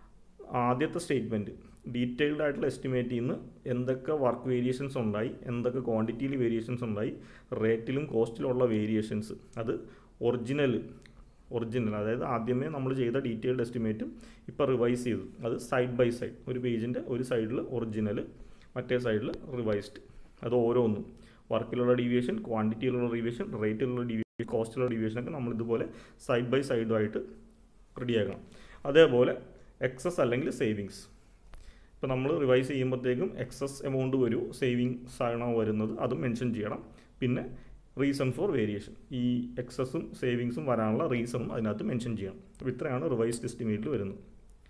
Speaker 1: ആദ്യത്തെ സ്റ്റേറ്റ്മെൻറ്റ് ഡീറ്റെയിൽഡ് ആയിട്ടുള്ള എസ്റ്റിമേറ്റിൽ നിന്ന് എന്തൊക്കെ വർക്ക് വേരിയേഷൻസ് ഉണ്ടായി എന്തൊക്കെ ക്വാണ്ടിറ്റിയിൽ വേരിയേഷൻസ് ഉണ്ടായി റേറ്റിലും കോസ്റ്റിലുള്ള വേരിയേഷൻസ് അത് ഒറിജിനൽ ഒറിജിനൽ അതായത് ആദ്യമേ നമ്മൾ ചെയ്ത ഡീറ്റെയിൽഡ് എസ്റ്റിമേറ്റും ഇപ്പോൾ റിവൈസ് ചെയ്തു അത് സൈഡ് ബൈ സൈഡ് ഒരു പേജിൻ്റെ ഒരു സൈഡിൽ ഒറിജിനൽ മറ്റേ സൈഡിൽ റിവൈസ്ഡ് അത് ഓരോന്നും വർക്കിലുള്ള ഡീവിയേഷൻ ക്വാണ്ടിറ്റിയിലുള്ള ഡീവിയേഷൻ റേറ്റിലുള്ള ഡീവിയേഷൻ കോസ്റ്റിലുള്ള ഡീവിയേഷനൊക്കെ നമ്മൾ ഇതുപോലെ സൈഡ് ബൈ സൈഡുമായിട്ട് റെഡിയാക്കണം അതേപോലെ എക്സസ് അല്ലെങ്കിൽ സേവിങ്സ് ഇപ്പോൾ നമ്മൾ റിവൈസ് ചെയ്യുമ്പോഴത്തേക്കും എക്സസ് എമൗണ്ട് വരും സേവിങ്സ് ആണോ വരുന്നത് അതും മെൻഷൻ ചെയ്യണം പിന്നെ റീസൺ ഫോർ വേരിയേഷൻ ഈ എക്സസും സേവിങ്സും വരാനുള്ള റീസണും അതിനകത്ത് മെൻഷൻ ചെയ്യണം അപ്പോൾ ഇത്രയാണ് റിവൈസ്ഡ് എസ്റ്റിമേറ്റിൽ വരുന്നത്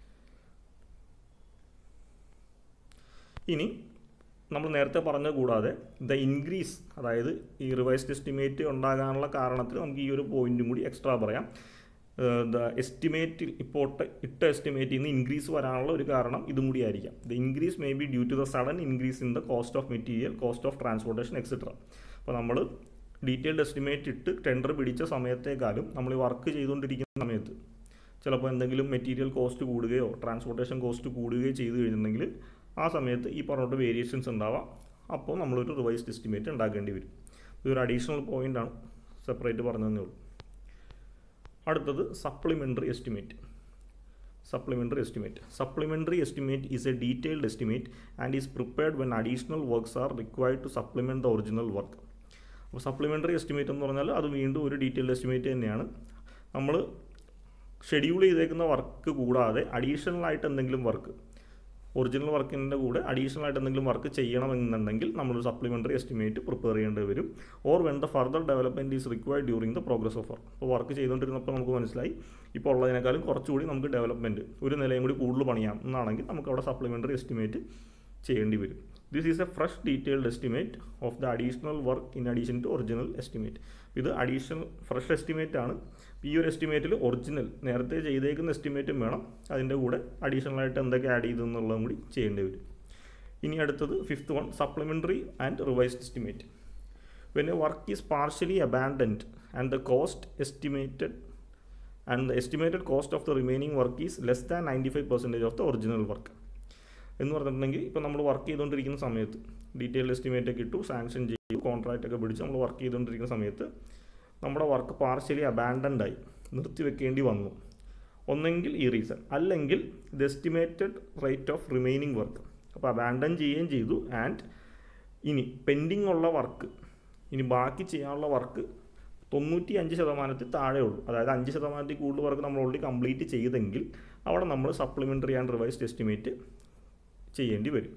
Speaker 1: ഇനി നമ്മൾ നേരത്തെ പറഞ്ഞ കൂടാതെ ദ ഇൻക്രീസ് അതായത് ഈ റിവൈസ്ഡ് എസ്റ്റിമേറ്റ് ഉണ്ടാകാനുള്ള കാരണത്തിൽ നമുക്ക് ഈ ഒരു പോയിന്റും കൂടി എക്സ്ട്രാ പറയാം ദ എസ്റ്റിമേറ്റിൽ ഇപ്പോൾ ഇട്ട എസ്റ്റിമേറ്റിൽ നിന്ന് ഇൻക്രീസ് വരാനുള്ള ഒരു കാരണം ഇതും കൂടി ആയിരിക്കാം the increase may be due to the sudden increase in the cost of material cost of transportation etcetera അപ്പോൾ നമ്മൾ ഡീറ്റെയിൽഡ് എസ്റ്റിമേറ്റ് ഇട്ട് ടെൻഡർ പിടിച്ച സമയത്തേക്കാളും നമ്മൾ ഈ വർക്ക് ചെയ്തുകൊണ്ടിരിക്കുന്ന സമയത്ത് ചിലപ്പോൾ എന്തെങ്കിലും മെറ്റീരിയൽ കോസ്റ്റ് കൂടുകയോ ട്രാൻസ്പോർട്ടേഷൻ കോസ്റ്റ് കൂടുകയോ ചെയ്തു കഴിഞ്ഞിട്ടുണ്ടെങ്കിൽ ആ സമയത്ത് ഈ പറഞ്ഞിട്ട് വേരിയേഷൻസ് ഉണ്ടാവാം അപ്പോൾ നമ്മളൊരു റിവൈസ്ഡ് എസ്റ്റിമേറ്റ് ഉണ്ടാക്കേണ്ടി വരും ഇതൊരു അഡീഷണൽ പോയിൻ്റാണ് സെപ്പറേറ്റ് പറഞ്ഞതേ ഉള്ളൂ അടുത്തത് supplementary estimate supplementary estimate supplementary estimate is a detailed estimate and is prepared when additional works are required to supplement the original work അപ്പോൾ സപ്ലിമെൻ്ററി എസ്റ്റിമേറ്റ് എന്ന് പറഞ്ഞാൽ അത് വീണ്ടും ഒരു ഡീറ്റെയിൽഡ് എസ്റ്റിമേറ്റ് തന്നെയാണ് നമ്മൾ ഷെഡ്യൂൾ ചെയ്തേക്കുന്ന വർക്ക് കൂടാതെ അഡീഷണൽ ആയിട്ട് എന്തെങ്കിലും വർക്ക് ഒറിജിനൽ വർക്കിൻ്റെ കൂടെ അഡീഷണൽ ആയിട്ട് എന്തെങ്കിലും വർക്ക് ചെയ്യണമെന്നുണ്ടെങ്കിൽ നമ്മളൊരു സപ്ലിമെൻ്ററി എസ്റ്റിമേറ്റ് പ്രിപ്പയർ ചെയ്യേണ്ടി വരും or when the further development is required during the progress of work അപ്പോൾ വർക്ക് ചെയ്തുകൊണ്ടിരുന്നപ്പോൾ നമുക്ക് മനസ്സിലായി ഇപ്പോൾ ഉള്ളതിനേക്കാളും കുറച്ചുകൂടി നമുക്ക് ഡെവലപ്മെൻറ്റ് ഒരു നിലയും കൂടി കൂടുതൽ പണിയാം എന്നാണെങ്കിൽ നമുക്ക് അവിടെ സപ്ലിമെൻ്ററി എസ്റ്റിമേറ്റ് ചെയ്യേണ്ടി വരും this is a fresh detailed estimate of the additional work in addition to original estimate ഇത് അഡീഷണൽ ഫ്രഷ് എസ്റ്റിമേറ്റ് ആണ് ഈ ഒരു എസ്റ്റിമേറ്റിൽ ഒറിജിനൽ നേരത്തെ ചെയ്തേക്കുന്ന എസ്റ്റിമേറ്റും വേണം അതിൻ്റെ കൂടെ അഡീഷണൽ ആയിട്ട് എന്തൊക്കെ ആഡ് ചെയ്തു എന്നുള്ളതും കൂടി ചെയ്യേണ്ടി വരും ഇനി അടുത്തത് fifth one supplementary and revised estimate when a work is partially abandoned and the cost estimated and the estimated cost of the remaining work is less than ninety five percentage of the original work എന്ന് പറഞ്ഞിട്ടുണ്ടെങ്കിൽ ഇപ്പോൾ നമ്മൾ വർക്ക് ചെയ്തുകൊണ്ടിരിക്കുന്ന സമയത്ത് ഡീറ്റെയിൽ എസ്റ്റിമേറ്റ് ഒക്കെ ഇട്ടു സാങ്ഷൻ ചെയ്തു കോൺട്രാക്റ്റ് ഒക്കെ പിടിച്ച് നമ്മൾ വർക്ക് ചെയ്തുകൊണ്ടിരിക്കുന്ന സമയത്ത് നമ്മുടെ വർക്ക് പാർഷ്യലി അബാൻഡൻഡ് ആയി നിർത്തിവെക്കേണ്ടി വന്നു ഒന്നെങ്കിൽ ഈ റീസൺ അല്ലെങ്കിൽ the estimated rate of remaining work അപ്പോൾ അബാൻഡൻ ചെയ്യുകയും ചെയ്തു ആൻഡ് ഇനി പെൻഡിങ് ഉള്ള വർക്ക് ഇനി ബാക്കി ചെയ്യാനുള്ള വർക്ക് തൊണ്ണൂറ്റി അഞ്ച് ശതമാനത്തിൽ താഴെ ഉള്ളൂ അതായത് അഞ്ച് ശതമാനത്തിൽ കൂടുതൽ വർക്ക് നമ്മൾ ഓൾറെഡി കംപ്ലീറ്റ് ചെയ്തെങ്കിൽ അവിടെ നമ്മൾ സപ്ലിമെൻ്ററി ആൻഡ് റിവൈസ്ഡ് എസ്റ്റിമേറ്റ് ചെയ്യേണ്ടി വരും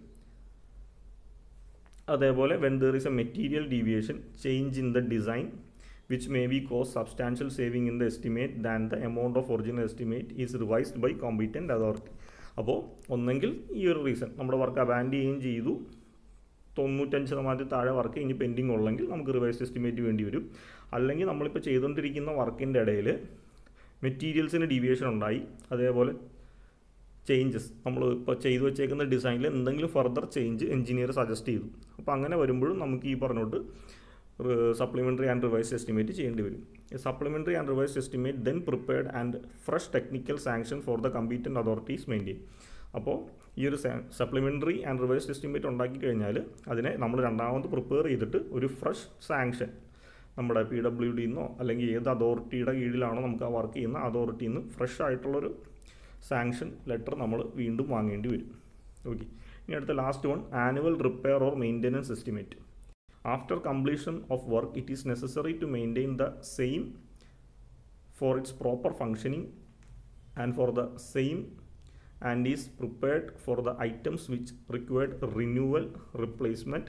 Speaker 1: അതേപോലെ when there is a material deviation change in the design which may be cause substantial saving in the estimate than the amount of original estimate is revised by competent authority അപ്പോൾ ഒന്നെങ്കിൽ ഈ ഒരു റീസൺ നമ്മുടെ വർക്ക് അബാൻഡ് ചെയ്യുകയും ചെയ്തു തൊണ്ണൂറ്റഞ്ച് ശതമാനത്തിൽ താഴെ വർക്ക് ഇനി പെൻഡിങ് ഉള്ളെങ്കിൽ നമുക്ക് റിവൈസ് എസ്റ്റിമേറ്റ് വേണ്ടി വരും അല്ലെങ്കിൽ നമ്മളിപ്പോൾ ചെയ്തുകൊണ്ടിരിക്കുന്ന വർക്കിൻ്റെ ഇടയിൽ മെറ്റീരിയൽസിന് ഡീവിയേഷൻ ഉണ്ടായി അതേപോലെ ചേഞ്ചസ് നമ്മൾ ഇപ്പോൾ ചെയ്തു വെച്ചേക്കുന്ന ഡിസൈനിൽ എന്തെങ്കിലും ഫർദർ ചേഞ്ച് എഞ്ചിനീയർ സജസ്റ്റ് ചെയ്തു അപ്പോൾ അങ്ങനെ വരുമ്പോഴും നമുക്ക് ഈ പറഞ്ഞോട്ട് സപ്ലിമെൻ്ററി ആൻഡ് റിവൈസ് എസ്റ്റിമേറ്റ് ചെയ്യേണ്ടി വരും supplementary and revise estimate then prepared and fresh technical sanction for the competent authorities maintain അപ്പോൾ ഈ ഒരു സപ്ലിമെൻ്ററി ആൻഡ് റിവൈസ് എസ്റ്റിമേറ്റ് ഉണ്ടാക്കി കഴിഞ്ഞാൽ അതിനെ നമ്മൾ രണ്ടാമത് പ്രിപ്പയർ ചെയ്തിട്ട് ഒരു ഫ്രഷ് സാങ്ഷൻ നമ്മുടെ പി ഡബ്ല്യു ഡിന്നോ അല്ലെങ്കിൽ ഏത് അതോറിറ്റിയുടെ കീഴിലാണോ നമുക്ക് ആ വർക്ക് ചെയ്യുന്ന അതോറിറ്റിയിൽ നിന്ന് ഫ്രഷ് ആയിട്ടുള്ളൊരു സാങ്ഷൻ ലെറ്റർ നമ്മൾ വീണ്ടും വാങ്ങേണ്ടി വരും ഓക്കെ ഇനി അടുത്ത last one annual repair or maintenance estimate after completion of work it is necessary to maintain the same for its proper functioning and for the same and is prepared for the items which required renewal replacement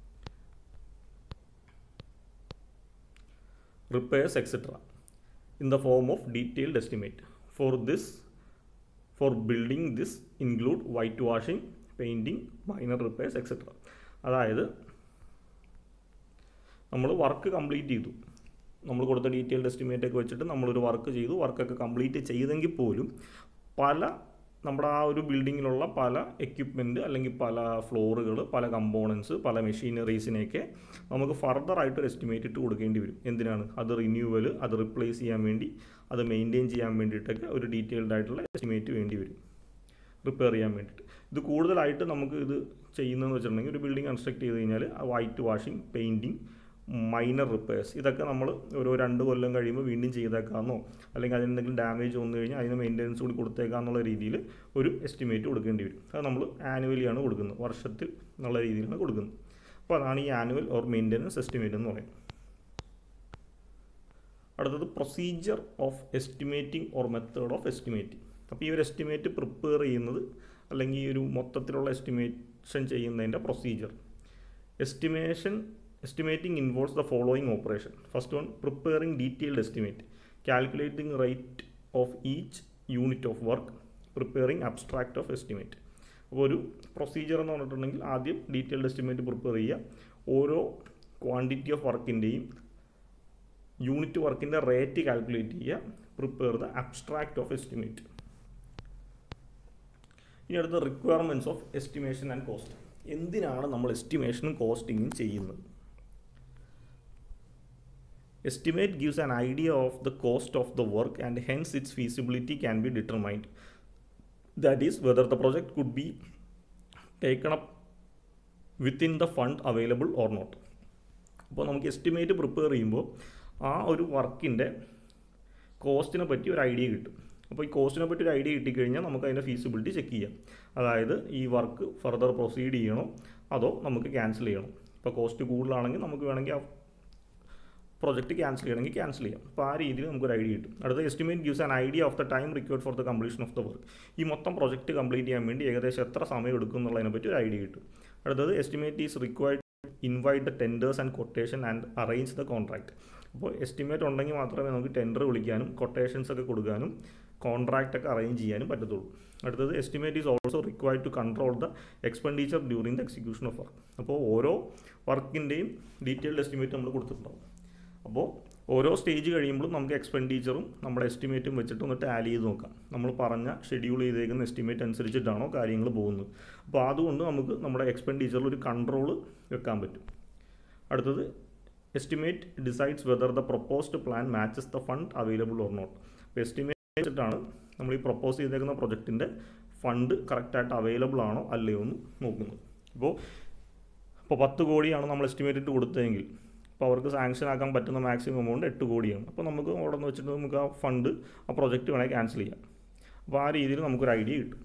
Speaker 1: repairs etc in the form of detailed estimate for this for building this include whitewashing painting minor repairs etc അതായത് നമ്മൾ വർക്ക് കംപ്ലീറ്റ് ചെയ്തു നമ്മൾ കൊടുത്ത ഡീറ്റെയിൽഡ് എസ്റ്റിമേറ്റ് ഒക്കെ വെച്ചിട്ട് നമ്മളൊരു വർക്ക് ചെയ്തു വർക്കൊക്കെ കംപ്ലീറ്റ് ചെയ്തെങ്കിൽ പോലും പല നമ്മുടെ ആ ഒരു ബിൽഡിങ്ങിലുള്ള പല എക്യുപ്മെൻറ്റ് അല്ലെങ്കിൽ പല ഫ്ലോറുകൾ പല കമ്പോണൻസ് പല മെഷീനറീസിനെയൊക്കെ നമുക്ക് ഫർദർ ആയിട്ട് ഒരു എസ്റ്റിമേറ്റ് ഇട്ട് കൊടുക്കേണ്ടി വരും എന്തിനാണ് അത് റിന്യൂവൽ അത് റിപ്ലേസ് ചെയ്യാൻ വേണ്ടി അത് മെയിൻറ്റെയിൻ ചെയ്യാൻ വേണ്ടിയിട്ടൊക്കെ ഒരു ഡീറ്റെയിൽഡ് ആയിട്ടുള്ള എസ്റ്റിമേറ്റ് വേണ്ടി വരും റിപ്പയർ ചെയ്യാൻ വേണ്ടിയിട്ട് ഇത് കൂടുതലായിട്ട് നമുക്ക് ഇത് ചെയ്യുന്നതെന്ന് വെച്ചിട്ടുണ്ടെങ്കിൽ ഒരു ബിൽഡിംഗ് കൺസ്ട്രക്ട് ചെയ്ത് കഴിഞ്ഞാൽ white washing painting minor repairs ഇതൊക്കെ നമ്മൾ ഓരോ രണ്ട് കൊല്ലം കഴിയുമ്പോൾ വീണ്ടും ചെയ്തേക്കാമെന്നോ അല്ലെങ്കിൽ അതിനെന്തെങ്കിലും ഡാമേജ് വന്നു കഴിഞ്ഞാൽ അതിന് മെയിൻ്റെനൻസ് കൂടി കൊടുത്തേക്കാന്നുള്ള രീതിയിൽ ഒരു എസ്റ്റിമേറ്റ് കൊടുക്കേണ്ടി വരും അത് നമ്മൾ ആനുവലിയാണ് കൊടുക്കുന്നത് വർഷത്തിൽ എന്നുള്ള രീതിയിലാണ് കൊടുക്കുന്നത് അപ്പോൾ അതാണ് ഈ ആനുവൽ ഓർ മെയിൻ്റെനൻസ് എസ്റ്റിമേറ്റ് എന്ന് പറയുന്നത് അടുത്തത് procedure of estimating or method of estimating അപ്പോൾ ഈ ഒരു എസ്റ്റിമേറ്റ് പ്രിപ്പയർ ചെയ്യുന്നത് അല്ലെങ്കിൽ ഈ ഒരു മൊത്തത്തിലുള്ള എസ്റ്റിമേഷൻ ചെയ്യുന്നതിൻ്റെ procedure estimation estimating involves the following operation first one preparing detailed estimate calculating rate of each unit of work preparing abstract of estimate അപ്പോൾ ഒരു പ്രൊസീജിയർ എന്ന് പറഞ്ഞിട്ടുണ്ടെങ്കിൽ ആദ്യം ഡീറ്റെയിൽഡ് എസ്റ്റിമേറ്റ് പ്രിപ്പയർ ചെയ്യുക ഓരോ ക്വാണ്ടിറ്റി ഓഫ് വർക്കിൻ്റെയും യൂണിറ്റ് വർക്കിൻ്റെ റേറ്റ് കാൽക്കുലേറ്റ് ചെയ്യുക prepare the abstract of estimate ഇനി അടുത്ത requirements of estimation and cost എന്തിനാണ് നമ്മൾ എസ്റ്റിമേഷനും കോസ്റ്റിങ്ങും ചെയ്യുന്നത് Estimate gives an idea of the cost of the work and hence its feasibility can be determined. That is, whether the project could be taken up within the fund available or not. അപ്പോൾ നമുക്ക് എസ്റ്റിമേറ്റ് പ്രിപ്പയർ ചെയ്യുമ്പോൾ ആ ഒരു വർക്കിൻ്റെ കോസ്റ്റിനെ പറ്റി ഒരു ഐഡിയ കിട്ടും അപ്പോൾ ഈ കോസ്റ്റിനെ പറ്റി ഒരു ഐഡിയ കിട്ടിക്കഴിഞ്ഞാൽ നമുക്ക് അതിൻ്റെ ഫീസിബിലിറ്റി ചെക്ക് ചെയ്യാം അതായത് ഈ വർക്ക് ഫർദർ പ്രൊസീഡ് ചെയ്യണോ അതോ നമുക്ക് ക്യാൻസൽ ചെയ്യണോ ഇപ്പോൾ കോസ്റ്റ് കൂടുതലാണെങ്കിൽ നമുക്ക് വേണമെങ്കിൽ ആ പ്രൊജക്റ്റ് ക്യാൻസൽ ചെയ്യണമെങ്കിൽ ക്യാൻസൽ ചെയ്യാം അപ്പോൾ ആ രീതിയിൽ നമുക്കൊരു ഐഡിയ കിട്ടും അടുത്ത estimate gives an idea of the time required for the completion of the work ഈ മൊത്തം പ്രൊജക്റ്റ് കംപ്ലീറ്റ് ചെയ്യാൻ വേണ്ടി ഏകദേശം എത്ര സമയം എടുക്കും എന്നുള്ളതിനെ പറ്റി ഒരു ഐഡിയ കിട്ടും അടുത്തത് estimate is required invite the tenders and quotation and arrange the contract അപ്പോൾ എസ്റ്റിമേറ്റ് ഉണ്ടെങ്കിൽ മാത്രമേ നമുക്ക് ടെൻഡർ വിളിക്കാനും കൊട്ടേഷൻസ് ഒക്കെ കൊടുക്കാനും കോൺട്രാക്റ്റ് ഒക്കെ അറേഞ്ച് ചെയ്യാനും പറ്റത്തുള്ളൂ അടുത്തത് estimate is also required to control the expenditure during the execution of work അപ്പോൾ ഓരോ വർക്കിൻ്റെയും ഡീറ്റെയിൽഡ് എസ്റ്റിമേറ്റ് നമ്മൾ കൊടുത്തിട്ടുണ്ടാവും അപ്പോൾ ഓരോ സ്റ്റേജ് കഴിയുമ്പോഴും നമുക്ക് എക്സ്പെൻഡിച്ചറും നമ്മുടെ എസ്റ്റിമേറ്റും വെച്ചിട്ട് ഒന്ന് ടാലി ചെയ്ത് നോക്കാം നമ്മൾ പറഞ്ഞ ഷെഡ്യൂൾ ചെയ്തേക്കുന്ന എസ്റ്റിമേറ്റ് അനുസരിച്ചിട്ടാണോ കാര്യങ്ങൾ പോകുന്നത് അപ്പോൾ അതുകൊണ്ട് നമുക്ക് നമ്മുടെ എക്സ്പെൻഡിച്ചറിൽ ഒരു കൺട്രോൾ വെക്കാൻ പറ്റും അടുത്തത് estimate decides whether the proposed plan matches the fund available or not അപ്പോൾ എസ്റ്റിമേറ്റ് വെച്ചിട്ടാണ് നമ്മൾ ഈ പ്രൊപ്പോസ് ചെയ്തേക്കുന്ന പ്രൊജക്റ്റിൻ്റെ ഫണ്ട് കറക്റ്റായിട്ട് അവൈലബിൾ ആണോ അല്ലയോ എന്ന് നോക്കുന്നത് ഇപ്പോൾ ഇപ്പോൾ പത്ത് കോടിയാണ് നമ്മൾ എസ്റ്റിമേറ്റ് ഇട്ട് കൊടുത്തതെങ്കിൽ അപ്പോൾ അവർക്ക് സാങ്ഷൻ ആക്കാൻ പറ്റുന്ന മാക്സിമം എമൗണ്ട് എട്ട് കോടിയാണ് അപ്പോൾ നമുക്ക് അവിടെ നിന്ന് വെച്ചിട്ട് നമുക്ക് ആ ഫണ്ട് ആ പ്രൊജക്റ്റ് വേണമെങ്കിൽ ക്യാൻസൽ ചെയ്യാം അപ്പോൾ ആ രീതിയിൽ നമുക്കൊരു ഐഡിയ കിട്ടും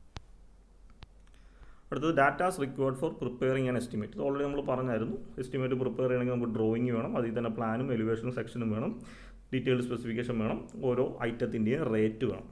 Speaker 1: അടുത്തത് datas required for preparing an estimate ഇത് ഓൾറെഡി നമ്മൾ പറഞ്ഞായിരുന്നു എസ്റ്റിമേറ്റ് പ്രിപ്പയർ ചെയ്യണമെങ്കിൽ നമുക്ക് ഡ്രോയിങ് വേണം അതിൽ തന്നെ പ്ലാനും എലിവേഷനും സെക്ഷനും വേണം ഡീറ്റെയിൽഡ് സ്പെസിഫിക്കേഷൻ വേണം ഓരോ ഐറ്റത്തിൻ്റെയും റേറ്റ് വേണം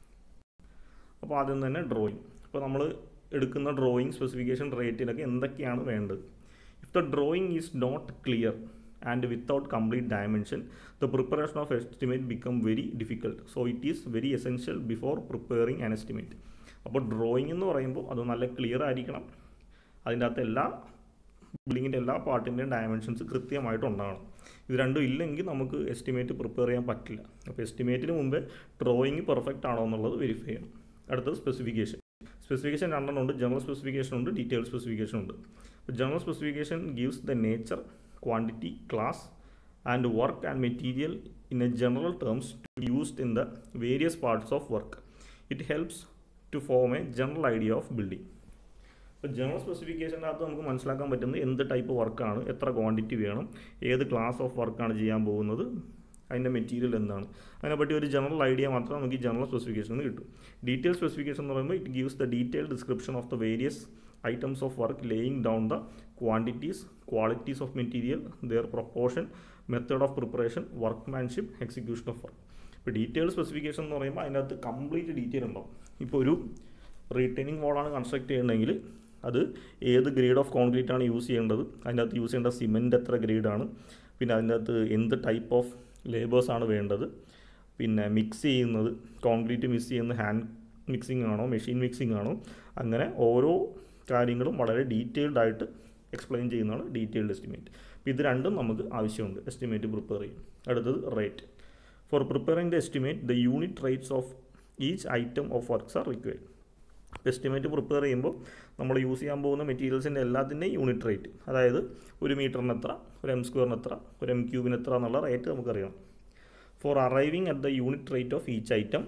Speaker 1: അപ്പോൾ ആദ്യം തന്നെ ഡ്രോയിങ് അപ്പോൾ നമ്മൾ എടുക്കുന്ന ഡ്രോയിങ് സ്പെസിഫിക്കേഷൻ റേറ്റിനൊക്കെ എന്തൊക്കെയാണ് വേണ്ടത് if the drawing is not clear and without complete dimension the preparation of estimate become very difficult so it is very essential before preparing an estimate അപ്പോൾ ഡ്രോയിങ് എന്ന് പറയുമ്പോൾ അത് നല്ല ക്ലിയർ ആയിരിക്കണം അതിൻ്റെ അകത്ത് എല്ലാ ബിൽഡിങ്ങിൻ്റെ എല്ലാ പാർട്ടിൻ്റെയും ഡയമെൻഷൻസ് കൃത്യമായിട്ട് ഉണ്ടാകണം ഇത് രണ്ടും ഇല്ലെങ്കിൽ നമുക്ക് എസ്റ്റിമേറ്റ് പ്രിപ്പയർ ചെയ്യാൻ പറ്റില്ല അപ്പോൾ എസ്റ്റിമേറ്റിന് മുമ്പേ ഡ്രോയിങ് പെർഫെക്റ്റ് ആണോ എന്നുള്ളത് വെരിഫൈ ചെയ്യണം അടുത്തത് സ്പെസിഫിക്കേഷൻ സ്പെസിഫിക്കേഷൻ രണ്ടെണ്ണം ഉണ്ട് ജനറൽ സ്പെസിഫിക്കേഷൻ ഉണ്ട് ഡീറ്റെയിൽ സ്പെസിഫിക്കേഷൻ ഉണ്ട് general specification gives the nature quantity class and work and material in a general terms used in the various parts of work it helps to form a general idea of building ഇപ്പോൾ ജനറൽ സ്പെസിഫിക്കേഷൻ്റെ അകത്ത് നമുക്ക് മനസ്സിലാക്കാൻ പറ്റുന്നത് എന്ത് ടൈപ്പ് വർക്കാണ് എത്ര ക്വാണ്ടിറ്റി വേണം ഏത് ക്ലാസ് ഓഫ് വർക്കാണ് ചെയ്യാൻ പോകുന്നത് അതിൻ്റെ മെറ്റീരിയൽ എന്താണ് അതിനെപ്പറ്റി ഒരു ജനറൽ ഐഡിയ മാത്രമേ നമുക്ക് ഈ ജനറൽ സ്പെസിഫിക്കേഷൻ നിന്ന് കിട്ടും ഡീറ്റെയിൽ സ്പെസിഫിക്കേഷൻ എന്ന് പറയുമ്പോൾ it gives the detail description of the various items of work laying down the quantities qualities of material their proportion method of preparation workmanship execution of work ഇപ്പോൾ ഡീറ്റെയിൽ സ്പെസിഫിക്കേഷൻ എന്ന് പറയുമ്പോൾ അതിൻ്റെ അകത്ത് കംപ്ലീറ്റ് ഡീറ്റെയിൽ ഉണ്ടാവും ഇപ്പോൾ ഒരു റീറ്റെയിനിങ് വാളാണ് കൺസ്ട്രക്ട് ചെയ്യണമെങ്കിൽ അത് ഏത് ഗ്രേഡ് ഓഫ് കോൺക്രീറ്റ് ആണ് യൂസ് ചെയ്യേണ്ടത് അതിൻ്റെ അകത്ത് യൂസ് ചെയ്യേണ്ട സിമെൻറ്റ് എത്ര ഗ്രേഡാണ് പിന്നെ അതിൻ്റെ അകത്ത് എന്ത് ടൈപ്പ് ഓഫ് ലേബേഴ്സാണ് വേണ്ടത് പിന്നെ മിക്സ് ചെയ്യുന്നത് കോൺക്രീറ്റ് മിക്സ് ചെയ്യുന്ന ഹാൻഡ് മിക്സിംഗ് ആണോ മെഷീൻ മിക്സിംഗ് ആണോ അങ്ങനെ ഓരോ കാര്യങ്ങളും വളരെ ഡീറ്റെയിൽഡ് ആയിട്ട് എക്സ്പ്ലെയിൻ ചെയ്യുന്നതാണ് ഡീറ്റെയിൽഡ് എസ്റ്റിമേറ്റ് അപ്പോൾ ഇത് രണ്ടും നമുക്ക് ആവശ്യമുണ്ട് എസ്റ്റിമേറ്റ് പ്രിപ്പയർ ചെയ്യും അടുത്തത് rate for preparing the estimate the unit rates of each item of works are required estimate prepare ചെയ്യുമ്പോൾ നമ്മൾ യൂസ് ചെയ്യാൻ പോകുന്ന മെറ്റീരിയൽസിൻ്റെ എല്ലാത്തിൻ്റെയും യൂണിറ്റ് റേറ്റ് അതായത് ഒരു മീറ്ററിന് എത്ര ഒരു എം സ്ക്വയറിന് എത്ര ഒരു എം ക്യൂബിന് എത്ര എന്നുള്ള റേറ്റ് നമുക്കറിയണം for arriving at the unit rate of each item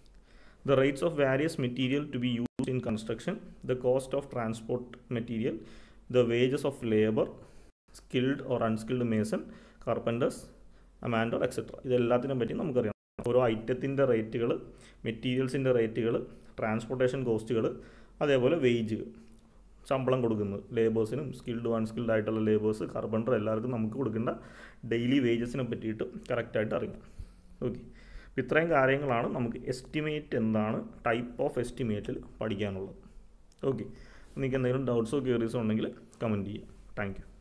Speaker 1: the rates of various material to be used in construction the cost of transport material the wages of labour skilled or unskilled mason carpenters അമാൻഡർ എക്സെട്ര ഇതെല്ലാത്തിനും പറ്റി നമുക്കറിയാം ഓരോ ഐറ്റത്തിൻ്റെ റേറ്റുകൾ മെറ്റീരിയൽസിൻ്റെ റേറ്റുകൾ ട്രാൻസ്പോർട്ടേഷൻ കോസ്റ്റുകൾ അതേപോലെ വേജ് ശമ്പളം കൊടുക്കുന്നത് ലേബേഴ്സിനും സ്കിൽഡ് അൺസ്കിൽഡ് ആയിട്ടുള്ള ലേബേഴ്സ് കാർപ്പൻറ്റർ എല്ലാവർക്കും നമുക്ക് കൊടുക്കേണ്ട ഡെയിലി വേജസിനെ പറ്റിയിട്ട് കറക്റ്റായിട്ട് അറിയാം ഓക്കെ അപ്പോൾ ഇത്രയും കാര്യങ്ങളാണ് നമുക്ക് എസ്റ്റിമേറ്റ് എന്താണ് ടൈപ്പ് ഓഫ് എസ്റ്റിമേറ്റിൽ പഠിക്കാനുള്ളത് ഓക്കെ നിങ്ങൾക്ക് എന്തെങ്കിലും ഡൗട്ട്സോ ക്യൂറീസോ ഉണ്ടെങ്കിൽ കമൻറ്റ് ചെയ്യാം താങ്ക് യു